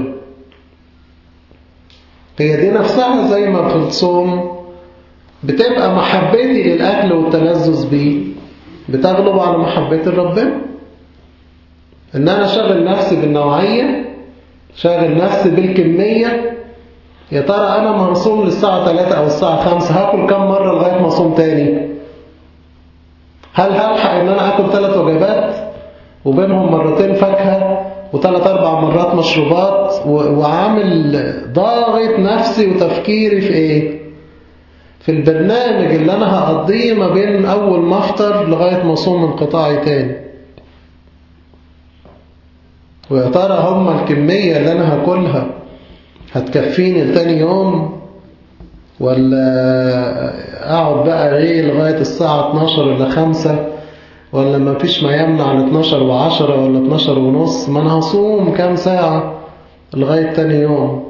هي دي نفسها زي ما في الصوم بتبقى محبتي للأكل والتلذذ بيه بتغلب على محبتي لربنا إن أنا شغل نفسي بالنوعية شغل نفسي بالكمية يا ترى أنا منصوم للساعة 3 أو الساعة 5 هاكل كم مرة لغاية ما أصوم تاني هل هلحق إن أنا أكل ثلاث وجبات وبينهم مرتين فاكهة وثلاث أربع مرات مشروبات وعامل ضاغط نفسي وتفكيري في إيه في البرنامج اللي أنا هقضيه ما بين أول ما أفطر لغاية ما أصوم انقطاعي تاني ويا ترى هم الكمية اللي أنا هاكلها هتكفيني لتاني يوم ولا اقعد بقى ايه لغاية الساعة 12 ولا 5 ولا ما فيش ما يمنع ل 12 و10 ولا 12 ونص ما انا هصوم كام ساعة لغاية تاني يوم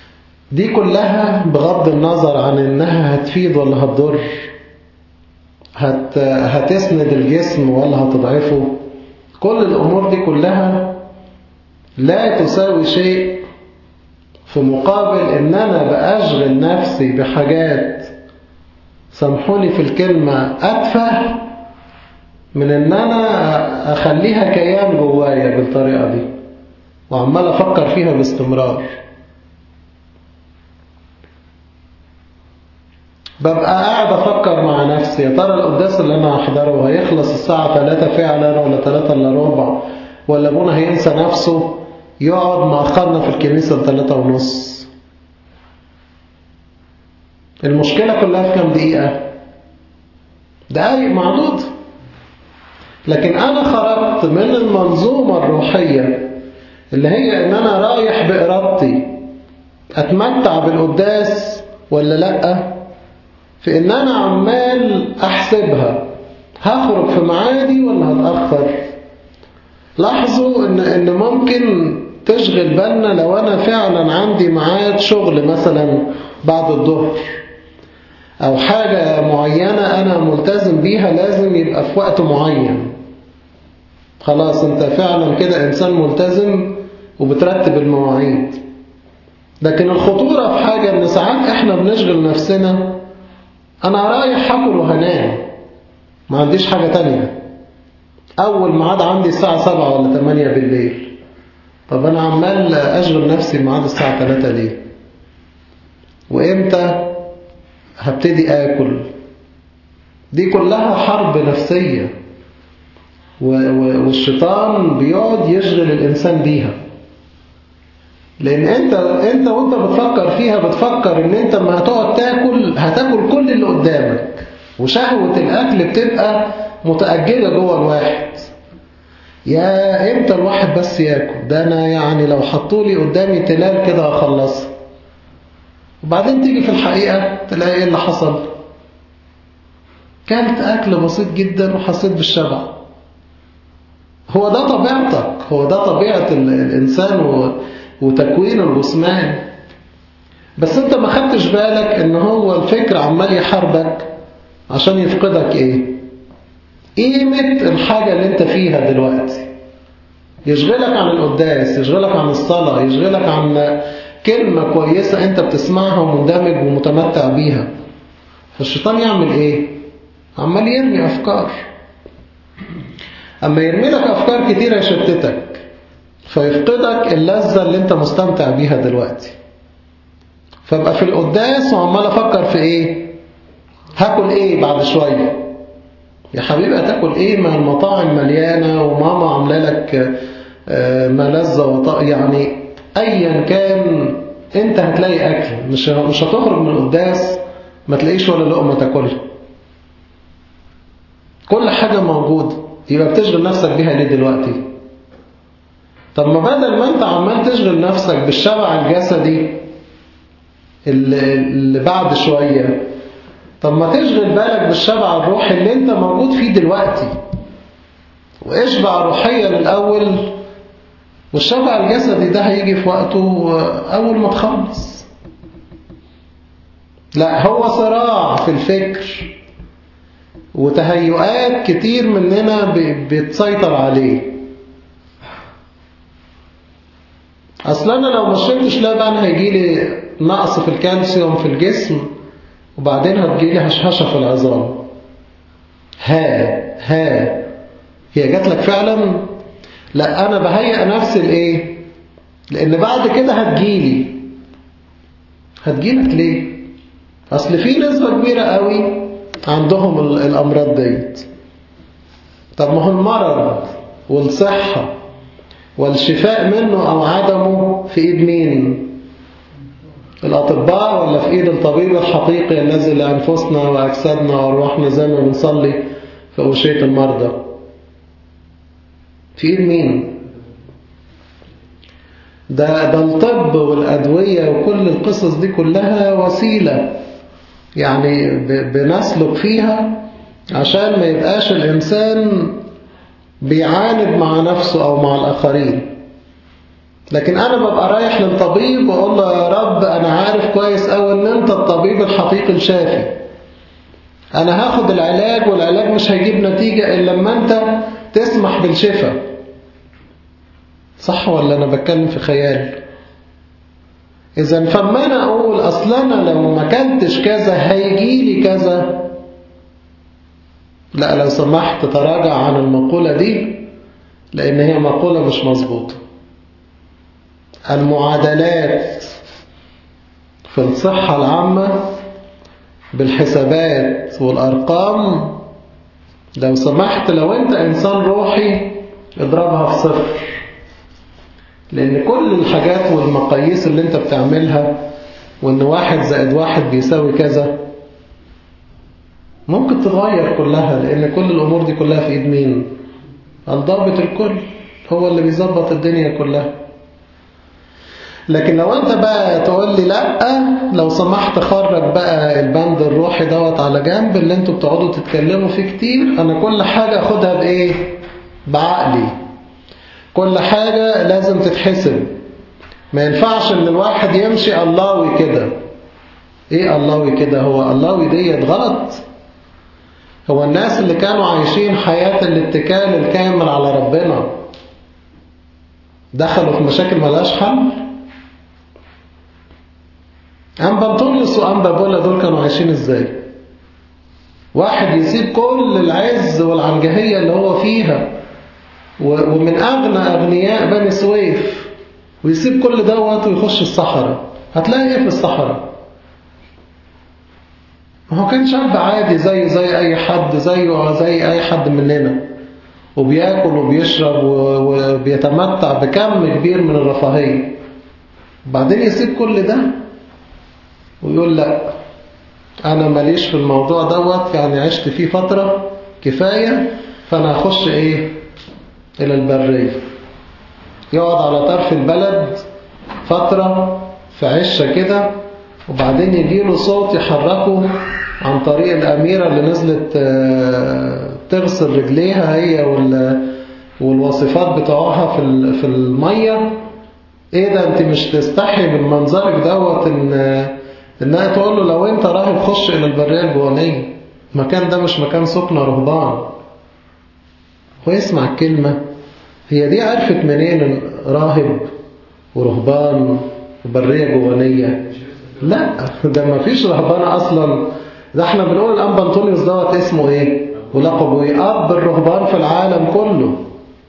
دي كلها بغض النظر عن انها هتفيد ولا هتضر هت هتسند الجسم ولا هتضعفه كل الأمور دي كلها لا تساوي شيء في مقابل ان انا بأشغل نفسي بحاجات سامحوني في الكلمة أتفه من ان انا اخليها كيان جوايا بالطريقة دي وعمال افكر فيها باستمرار ببقى قاعد افكر مع نفسي يا ترى القداس اللي انا هحضره هيخلص الساعة 3 فعلا ولا 3 الا ربع ولا ابونا هينسى نفسه يقعد مأخرنا في الكنيسة لثلاثة ونص المشكلة كلها في كام دقيقة دقايق معدود لكن أنا خرجت من المنظومة الروحية اللي هي إن أنا رايح بإرادتي أتمتع بالقداس ولا لأ في إن أنا عمال أحسبها هخرج في معادي ولا هتأخر لاحظوا إن, إن ممكن تشغل بالنا لو أنا فعلا عندي ميعاد شغل مثلا بعد الظهر أو حاجة معينة أنا ملتزم بيها لازم يبقى في وقت معين خلاص أنت فعلا كده إنسان ملتزم وبترتب المواعيد لكن الخطورة في حاجة إن ساعات إحنا بنشغل نفسنا أنا رايح هاكل وهنام ما عنديش حاجة تانية أول ميعاد عندي الساعة سبعة ولا تمانية بالليل طب أنا عمال أشغل نفسي ميعاد الساعة تلاتة ليه وإمتى هبتدي آكل دي كلها حرب نفسية والشيطان بيقعد يشغل الإنسان بيها لأن أنت أنت وأنت بتفكر فيها بتفكر إن أنت لما هتقعد تاكل هتاكل كل اللي قدامك وشهوة الأكل بتبقى متأجلة جوه الواحد يا إمتى الواحد بس ياكل ده أنا يعني لو حطولي قدامي تلال كده هخلصها وبعدين تيجي في الحقيقة تلاقي إيه اللي حصل كانت أكل بسيط جدا وحسيت بالشبع هو ده طبيعتك هو ده طبيعة الإنسان وتكوين الجسمان بس انت ما خدتش بالك ان هو الفكر عمال يحاربك عشان يفقدك ايه قيمة الحاجة اللي انت فيها دلوقتي يشغلك عن القداس يشغلك عن الصلاة يشغلك عن كلمة كويسة انت بتسمعها ومندمج ومتمتع بيها فالشيطان يعمل ايه عمال يرمي افكار اما يرمي لك افكار كتيرة يشتتك فيفقدك اللذة اللي انت مستمتع بيها دلوقتي فابقى في القداس وعمال افكر في ايه هاكل ايه بعد شوية يا حبيبي هتاكل ايه ما المطاعم مليانة وماما عامله لك ملذة وط... يعني ايا كان انت هتلاقي اكل مش مش هتخرج من القداس ما تلاقيش ولا لقمة تاكلها كل حاجة موجودة يبقى بتشغل نفسك بيها ليه دلوقتي طب ما بدل ما انت عمال تشغل نفسك بالشبع الجسدي اللي, اللي بعد شوية طب ما تشغل بالك بالشبع الروحي اللي انت موجود فيه دلوقتي واشبع روحيا الأول والشبع الجسدي ده هيجي في وقته أول ما تخلص لا هو صراع في الفكر وتهيؤات كتير مننا بتسيطر عليه اصل انا لو ما شربتش لبن هيجي لي نقص في الكالسيوم في الجسم وبعدين هتجي لي هشهشه في العظام ها ها هي جات لك فعلا لا انا بهيئ نفسي لايه لان بعد كده هتجيلي هتجيلك ليه اصل في نسبه كبيره قوي عندهم الامراض ديت طب ما هو المرض والصحه والشفاء منه أو عدمه في إيد مين الأطباء ولا في إيد الطبيب الحقيقي الذي لأنفسنا وأجسادنا وأرواحنا زي ما بنصلي في أوشية المرضى في إيد مين ده, ده الطب والأدوية وكل القصص دي كلها وسيلة يعني بنسلك فيها عشان ما يبقاش الإنسان بيعاند مع نفسه أو مع الآخرين لكن أنا ببقى رايح للطبيب وأقول له يا رب أنا عارف كويس أوي أن أنت الطبيب الحقيقي الشافي أنا هاخد العلاج والعلاج مش هيجيب نتيجة إلا لما أنت تسمح بالشفاء صح ولا أنا بتكلم في خيال إذا فما أنا أقول أصل أنا لو ما كنتش كذا هيجي لي كذا لا لو سمحت تراجع عن المقولة دي لأن هي مقولة مش مظبوطة المعادلات في الصحة العامة بالحسابات والأرقام لو سمحت لو أنت إنسان روحي اضربها في صفر لأن كل الحاجات والمقاييس اللي أنت بتعملها وأن واحد زائد واحد بيساوي كذا ممكن تتغير كلها لأن كل الأمور دي كلها في إيد مين الضابط الكل هو اللي بيظبط الدنيا كلها لكن لو انت بقى تقول لي لا لو سمحت خرج بقى البند الروحي دوت على جنب اللي انتوا بتقعدوا تتكلموا فيه كتير انا كل حاجة اخدها بايه بعقلي كل حاجة لازم تتحسب ما ينفعش ان الواحد يمشي اللهوي كده ايه اللهوي كده هو اللهوي ديت غلط هو الناس اللي كانوا عايشين حياة الاتكال الكامل على ربنا دخلوا في مشاكل ملهاش حل أنبا بطوليوس وأنبا بولا دول كانوا عايشين إزاي واحد يسيب كل العز والعنجهية اللي هو فيها ومن أغنى أغنياء بني سويف ويسيب كل دوت ويخش الصحراء هتلاقي إيه في الصحراء ما هو كان شاب عادي زي زي أي حد زيه زي أي حد مننا وبياكل وبيشرب وبيتمتع بكم كبير من الرفاهية بعدين يسيب كل ده ويقول لا أنا ماليش في الموضوع دوت يعني عشت فيه فترة كفاية فأنا هخش إيه إلى البرية يقعد على طرف البلد فترة في عشة كده وبعدين يجيله صوت يحركه عن طريق الأميرة اللي نزلت تغسل رجليها هي والوصفات بتوعها في في المية ايه ده انت مش تستحي من منظرك دوت ان انها تقول له لو انت راهب خش الى البرية الجوانية المكان ده مش مكان سكنة رهبان ويسمع الكلمة هي دي عرفت منين راهب ورهبان وبرية جوانية لا ده ما فيش رهبانة اصلا ده احنا بنقول الانبا انطونيوس دوت اسمه ايه ولقبه ايه اب الرهبان في العالم كله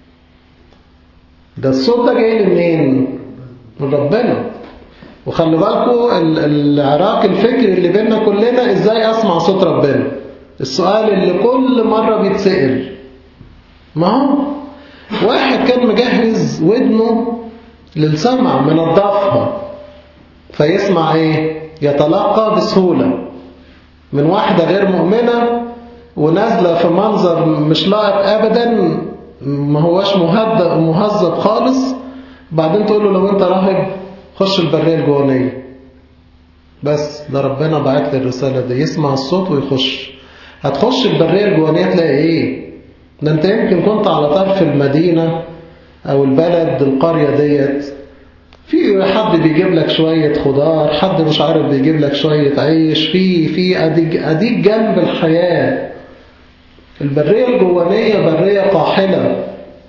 ده الصوت ده جاي منين من ربنا وخلوا بالكم العراق الفكري اللي بيننا كلنا ازاي اسمع صوت ربنا السؤال اللي كل مرة بيتسأل ما هو واحد كان مجهز ودنه للسمع منضفها فيسمع ايه يتلقى بسهولة من واحدة غير مؤمنة ونازلة في منظر مش لائق ابدا ما هواش مهدأ ومهذب خالص بعدين تقول له لو انت راهب خش البرية الجوانية بس ده ربنا بعت لي الرسالة دي يسمع الصوت ويخش هتخش البرية الجوانية تلاقي ايه ده انت يمكن كنت على طرف المدينة او البلد القرية ديت في حد بيجيب لك شوية خضار حد مش عارف بيجيب لك شوية عيش في في اديك اديك جنب الحياة البرية الجوانية برية قاحلة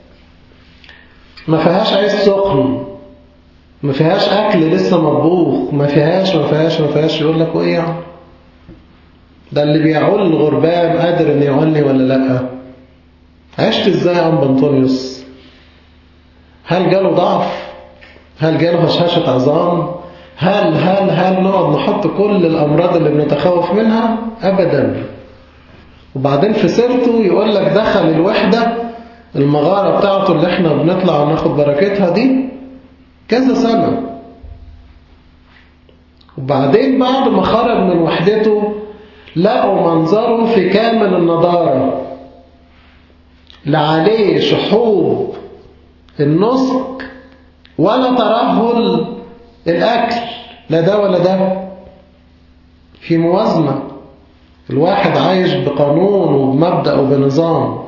ما فيهاش عيش سخن ما فيهاش أكل لسه مطبوخ ما فيهاش ما فيهاش ما فيهاش يقول لك وإيه يعني ده اللي بيعول الغربان قادر إن يعولني ولا لأ عشت إزاي يا أم بنطونيوس هل جاله ضعف هل جاله هشاشة عظام هل هل هل نقعد نحط كل الأمراض اللي بنتخوف منها أبدا وبعدين في سيرته يقول لك دخل الوحدة المغارة بتاعته اللي احنا بنطلع وناخد بركتها دي كذا سنة وبعدين بعد ما خرج من وحدته لقوا منظره في كامل النضارة لا عليه شحوب النسك ولا ترهل الأكل لا ده ولا ده في موازنة الواحد عايش بقانون وبمبدأ وبنظام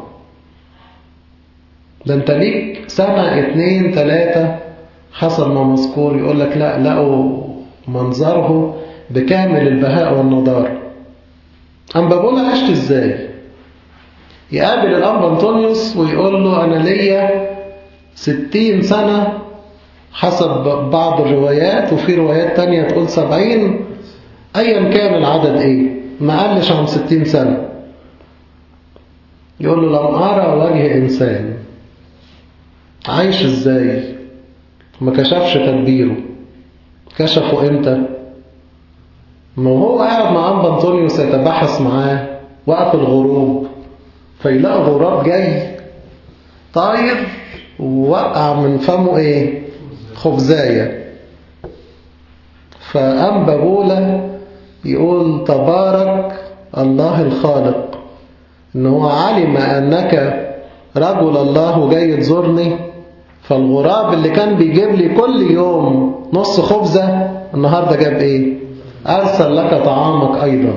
ده انت ليك سنة اتنين تلاتة حسب ما مذكور يقول لك لا لقوا منظره بكامل البهاء والنضار أنبابولا عشت إزاي يقابل الأنبا أنطونيوس ويقول له أنا ليا ستين سنة حسب بعض الروايات وفي روايات تانية تقول سبعين أيا كان العدد إيه ما قلش عن ستين سنة يقول له لم أرى وجه إنسان عايش إزاي ما كشفش تدبيره كشفه إمتى ما هو قاعد مع أنبا أنطونيوس يتبحث معاه وقت الغروب فيلاقي غراب جاي طاير ووقع من فمه ايه خبزاية فأنبا بولا يقول تبارك الله الخالق إن هو علم أنك رجل الله وجاي تزورني فالغراب اللي كان بيجيب لي كل يوم نص خبزة النهاردة جاب ايه أرسل لك طعامك أيضا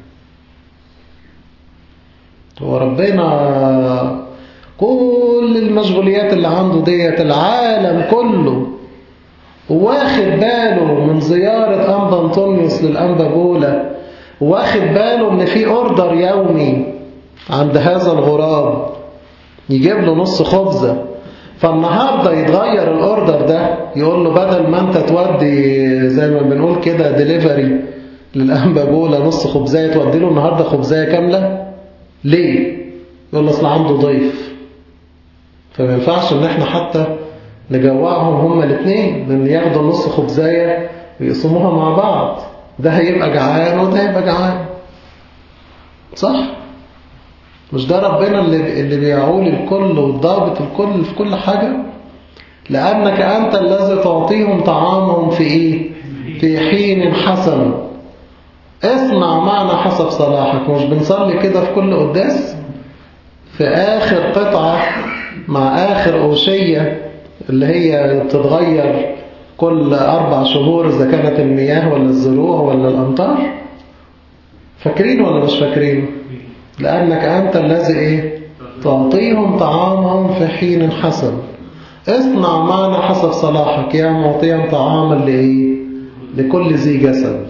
وربنا كل المشغوليات اللي عنده ديت العالم كله واخد باله من زيارة أنبا أنطونيوس للأنبا بولا واخد باله ان في اوردر يومي عند هذا الغراب يجيب له نص خبزة فالنهاردة يتغير الاوردر ده يقول له بدل ما انت تودي زي ما بنقول كده ديليفري للأنبا بولا نص خبزاية تودي له النهاردة خبزاية كاملة ليه؟ يقول له اصل عنده ضيف فما ينفعش ان احنا حتى نجوعهم هما الاثنين لان ياخدوا نص خبزاية ويقسموها مع بعض ده هيبقى جعان وده هيبقى جعان صح مش ده ربنا اللي اللي بيعول الكل وضابط الكل في كل حاجة لأنك أنت الذي تعطيهم طعامهم في إيه في حين حسن اصنع معنا حسب صلاحك مش بنصلي كده في كل قداس في آخر قطعة مع آخر أوشية اللي هي بتتغير كل أربع شهور إذا كانت المياه ولا الزروع ولا الأمطار فاكرين ولا مش فاكرين لأنك أنت الذي إيه تعطيهم طعامهم في حين حسن اصنع معنا حسب صلاحك يا معطيا طعاما لإيه لكل ذي جسد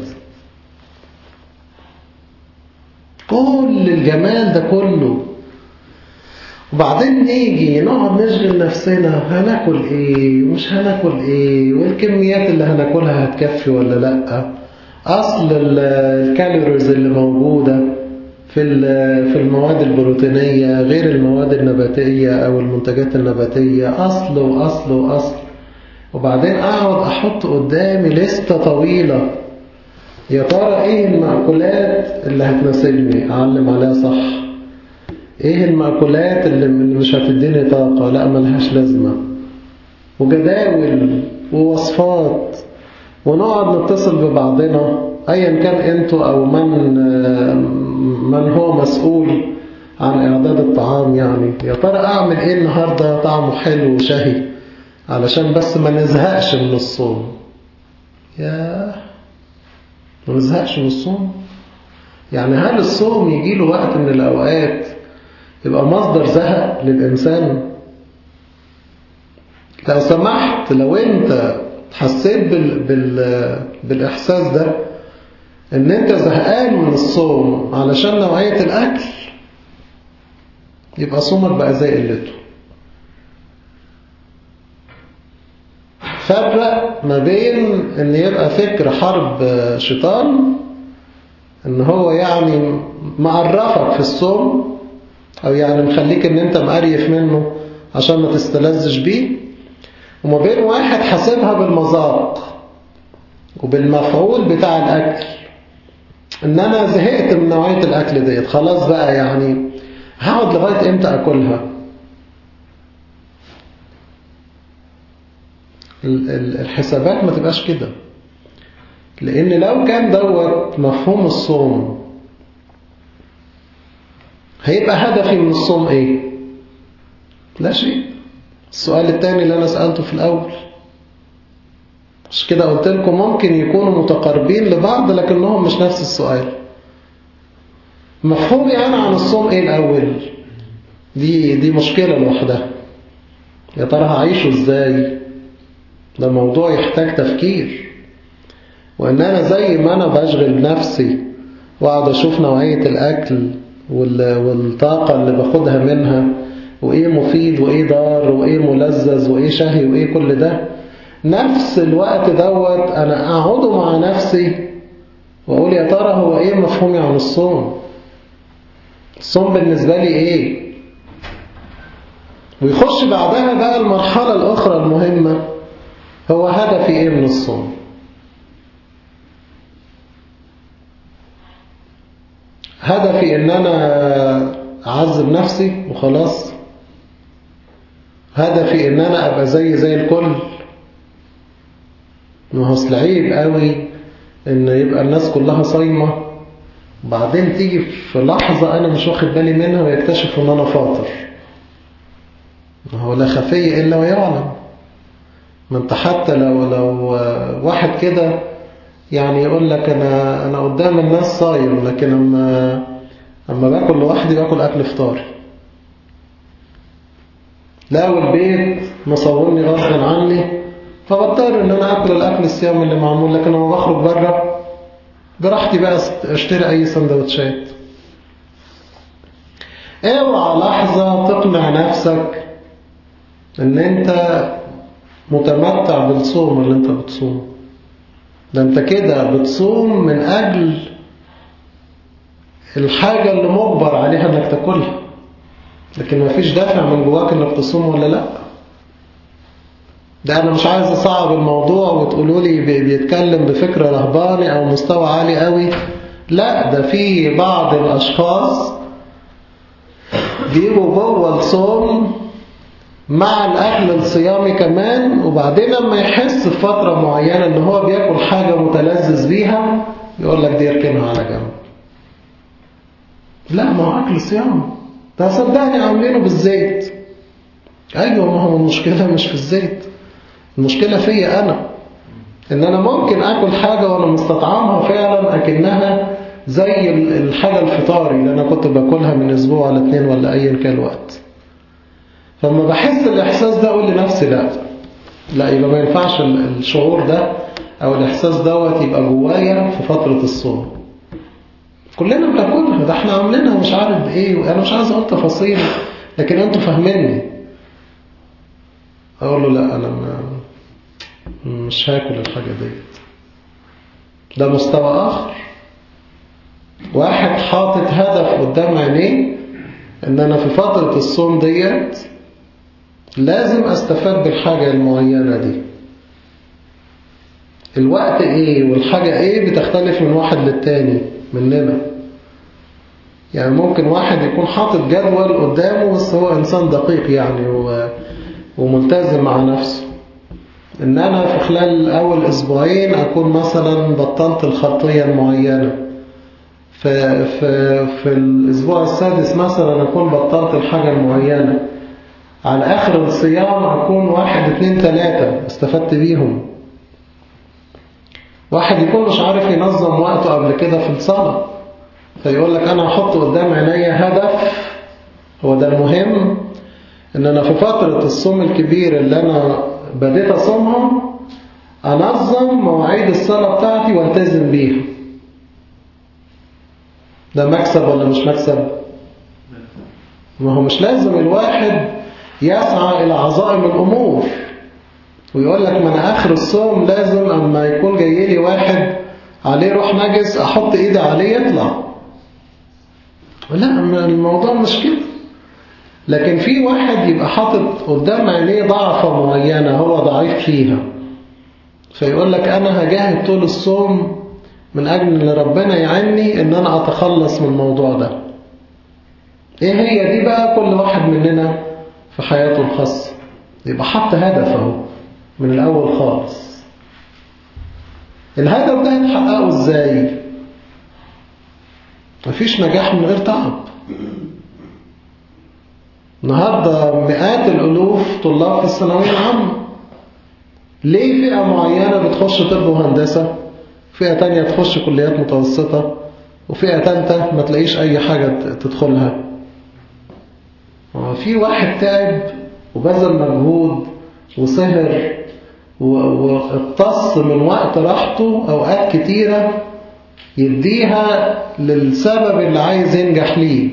كل الجمال ده كله وبعدين نيجي نقعد نشغل نفسنا هناكل ايه ومش هناكل ايه والكميات اللي هناكلها هتكفي ولا لا اصل الكالوريز اللي موجودة في في المواد البروتينية غير المواد النباتية او المنتجات النباتية اصل واصل واصل وبعدين اقعد احط قدامي لستة طويلة يا ترى ايه المأكولات اللي هتناسبني اعلم عليها صح ايه المأكولات اللي مش هتديني طاقة لا ملهاش لازمة وجداول ووصفات ونقعد نتصل ببعضنا ايا كان انتوا او من من هو مسؤول عن اعداد الطعام يعني يا ترى اعمل ايه النهاردة طعمه حلو وشهي علشان بس ما نزهقش من الصوم يا ما نزهقش من الصوم يعني هل الصوم يجي له وقت من الاوقات يبقى مصدر زهق للإنسان لو سمحت لو انت حسيت بال... بال... بالإحساس ده ان انت زهقان من الصوم علشان نوعية الأكل يبقى صومك بقى زي قلته فرق ما بين ان يبقى فكر حرب شيطان ان هو يعني معرفك في الصوم او يعني مخليك ان انت مقريف منه عشان ما تستلذش بيه وما بين واحد حاسبها بالمذاق وبالمفعول بتاع الاكل ان انا زهقت من نوعية الاكل ديت خلاص بقى يعني هقعد لغاية امتى اكلها الحسابات ما تبقاش كده لان لو كان دوت مفهوم الصوم هيبقى هدفي من الصوم ايه لا شيء السؤال الثاني اللي انا سألته في الاول مش كده قلت لكم ممكن يكونوا متقاربين لبعض لكنهم مش نفس السؤال مفهومي انا عن الصوم ايه الاول دي دي مشكلة لوحدها يا ترى هعيشه ازاي ده موضوع يحتاج تفكير وان انا زي ما انا بشغل نفسي واقعد اشوف نوعية الاكل وال- والطاقة اللي باخدها منها وايه مفيد وايه ضار وايه ملذذ وايه شهي وايه كل ده نفس الوقت دوت انا اقعده مع نفسي واقول يا ترى هو ايه مفهومي عن الصوم الصوم بالنسبة لي ايه ويخش بعدها بقى المرحلة الاخرى المهمة هو هدفي ايه من الصوم هدفي ان انا اعذب نفسي وخلاص هدفي ان انا ابقى زي زي الكل ما هو أصل عيب قوي ان يبقى الناس كلها صايمة وبعدين تيجي في لحظة انا مش واخد بالي منها ويكتشف ان انا فاطر ما هو لا خفي الا ويعلم ما انت حتى لو لو واحد كده يعني يقول لك انا انا قدام الناس صايم لكن اما اما باكل لوحدي باكل اكل فطاري لو البيت مصورني غصب عني فبضطر ان انا اكل الاكل الصيام اللي معمول لكن لما بخرج بره براحتي بقى اشتري اي سندوتشات اوعى لحظة تقنع نفسك ان انت متمتع بالصوم اللي انت بتصومه ده انت كده بتصوم من اجل الحاجة اللي مجبر عليها انك تاكلها لكن مفيش دافع من جواك انك تصوم ولا لا ده انا مش عايز اصعب الموضوع وتقولوا لي بي- بيتكلم بفكر رهباني او مستوى عالي قوي لا ده في بعض الاشخاص بيبقوا جوه الصوم مع الأكل الصيامي كمان وبعدين لما يحس في فترة معينة إن هو بياكل حاجة متلذذ بيها يقول لك دي يركنها على جنب لا ما هو أكل صيام ده صدقني عاملينه بالزيت أيوة ما هو المشكلة مش في الزيت المشكلة فيا أنا إن أنا ممكن أكل حاجة وأنا مستطعمها فعلا أكنها زي ال- الحاجة الفطاري اللي أنا كنت باكلها من أسبوع على اتنين ولا أيا كان الوقت فلما بحس الإحساس ده أقول لنفسي لا لا يبقى ما ينفعش ال- الشعور ده أو الإحساس دوت يبقى جوايا في فترة الصوم كلنا بناكلها ده احنا عاملينها مش عارف ايه وانا مش عايز اقول تفاصيل لكن انتوا فاهميني اقول له لا انا ما مش هاكل الحاجة ديت ده مستوى اخر واحد حاطط هدف قدام عينيه ان انا في فترة الصوم ديت لازم استفاد بالحاجة المعينة دي الوقت ايه والحاجة ايه بتختلف من واحد للتاني مننا يعني ممكن واحد يكون حاطط جدول قدامه بس هو انسان دقيق يعني و- وملتزم مع نفسه ان انا في خلال اول اسبوعين اكون مثلا بطلت الخطية المعينة في, في, في الاسبوع السادس مثلا اكون بطلت الحاجة المعينة على اخر الصيام اكون واحد اتنين تلاتة استفدت بيهم واحد يكون مش عارف ينظم وقته قبل كده في الصلاة فيقول لك أنا هحط قدام عينيا هدف هو ده المهم إن أنا في فترة الصوم الكبير اللي أنا بديت أصومها أنظم مواعيد الصلاة بتاعتي والتزم بيها ده مكسب ولا مش مكسب ما هو مش لازم الواحد يسعى إلى عظائم الأمور ويقول لك ما انا اخر الصوم لازم اما يكون جاي لي واحد عليه روح نجس احط ايدي عليه يطلع لا ما الموضوع مش كده لكن في واحد يبقى حاطط قدام عينيه ضعفة معينة هو ضعيف فيها فيقول لك انا هجاهد طول الصوم من اجل ان ربنا يعني ان انا اتخلص من الموضوع ده ايه هي دي بقى كل واحد مننا في حياته الخاصة يبقى حط هدف اهو من الأول خالص الهدف ده هتحققه ازاي مفيش نجاح من غير تعب النهاردة مئات الألوف طلاب في الثانوية العامة ليه فئة معينة بتخش طب وهندسة فئة تانية تخش كليات متوسطة وفئة تالتة ما تلاقيش أي حاجة تدخلها في واحد تعب وبذل مجهود وسهر واقتص من وقت راحته أوقات كتيرة يديها للسبب اللي عايز ينجح ليه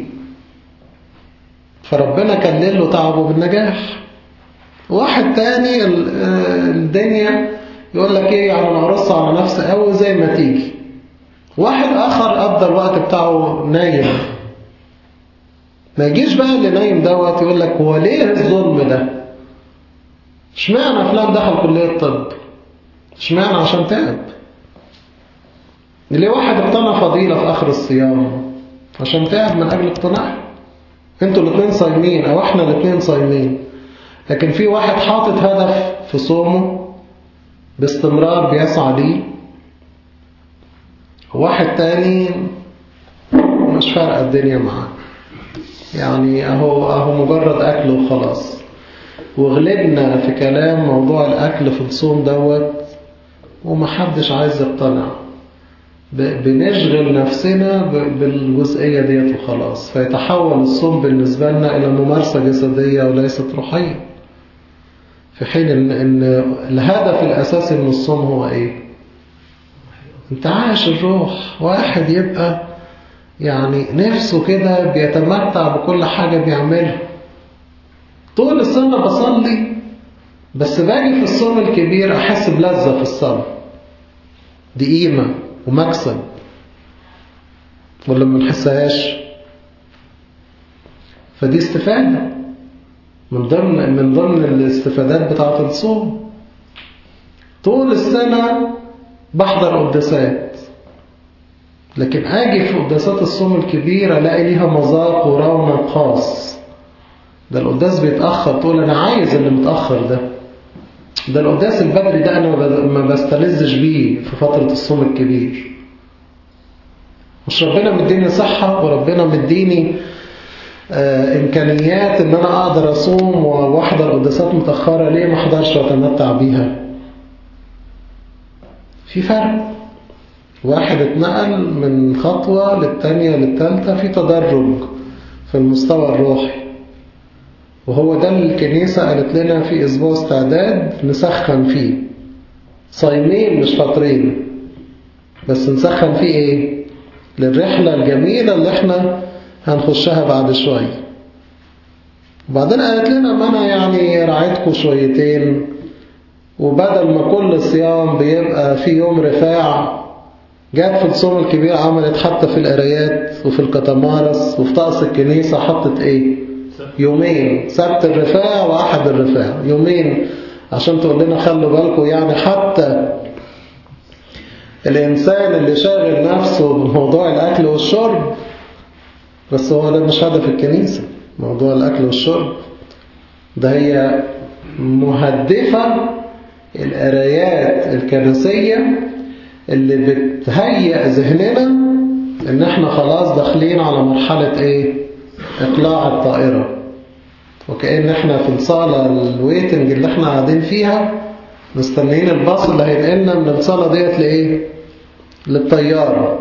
فربنا كلل له تعبه بالنجاح واحد تاني الدنيا يقول لك ايه يعني انا ارص على نفسي قوي زي ما تيجي واحد اخر قضى الوقت بتاعه نايم ما يجيش بقى اللي نايم دوت يقول لك هو ليه الظلم ده اشمعنى فلان دخل كلية طب اشمعنى عشان تعب ليه واحد اقتنع فضيلة في اخر الصيام عشان تعب من اجل اقتناعه انتوا الاثنين صايمين او احنا الاثنين صايمين لكن في واحد حاطط هدف في صومه باستمرار بيسعى ليه واحد تاني مش فارقة الدنيا معاه يعني اهو اهو مجرد اكل وخلاص وغلبنا في كلام موضوع الاكل في الصوم دوت ومحدش عايز يقتنع بنشغل نفسنا بالجزئية ديت وخلاص فيتحول الصوم بالنسبة لنا إلى ممارسة جسدية وليست روحية في حين إن, إن الهدف الأساسي من الصوم هو إيه؟ أنت عايش الروح واحد يبقى يعني نفسه كده بيتمتع بكل حاجة بيعملها طول السنة بصلي بس باجي في الصوم الكبير أحس بلذة في الصلاة دي قيمة ومكسب ولا ما نحسهاش فدي استفادة من ضمن من ضمن الاستفادات بتاعة الصوم طول السنة بحضر قداسات لكن اجي في قداسات الصوم الكبيرة الاقي ليها مذاق ورونق خاص ده القداس بيتأخر تقول انا عايز اللي متأخر ده ده القداس البدري ده أنا ما بستلذش بيه في فترة الصوم الكبير مش ربنا مديني صحة وربنا مديني آه إمكانيات إن أنا أقدر أصوم وأحضر قداسات متأخرة ليه ما أحضرش وأتمتع بيها في فرق واحد اتنقل من خطوة للتانية للتالتة في تدرج في المستوى الروحي وهو ده الكنيسة قالت لنا في أسبوع استعداد نسخن فيه صايمين مش فاطرين بس نسخن فيه إيه للرحلة الجميلة اللي احنا هنخشها بعد شوية وبعدين قالت لنا ما أنا يعني راعيتكم شويتين وبدل ما كل صيام بيبقى في يوم رفاع جت في الصوم الكبير عملت حتى في القرايات وفي الكتمارس وفي طقس الكنيسة حطت ايه يومين سبت الرفاع وأحد الرفاع يومين عشان تقول لنا خلوا بالكم يعني حتى الإنسان اللي شاغل نفسه بموضوع الأكل والشرب بس هو ده مش هدف الكنيسة موضوع الأكل والشرب ده هي مهدفة القرايات الكنسية اللي بتهيئ ذهننا ان احنا خلاص داخلين على مرحلة ايه اقلاع الطائرة وكأن احنا في الصالة الويتنج اللي احنا قاعدين فيها مستنيين الباص اللي هينقلنا من الصالة ديت لايه للطيارة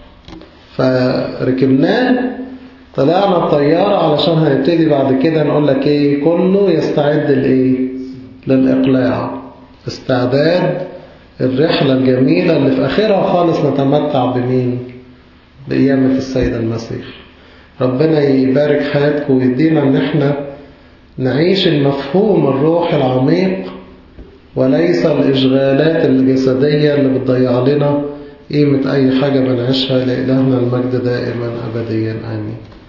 فركبناه طلعنا الطيارة علشان هنبتدي بعد كده نقول لك ايه كله يستعد لايه للإقلاع استعداد الرحلة الجميلة اللي في آخرها خالص نتمتع بمين بقيامة السيد المسيح ربنا يبارك حياتكم ويدينا ان احنا نعيش المفهوم الروح العميق وليس الإشغالات الجسدية اللي بتضيع لنا قيمة أي حاجة بنعيشها لإلهنا المجد دائما أبديا آمين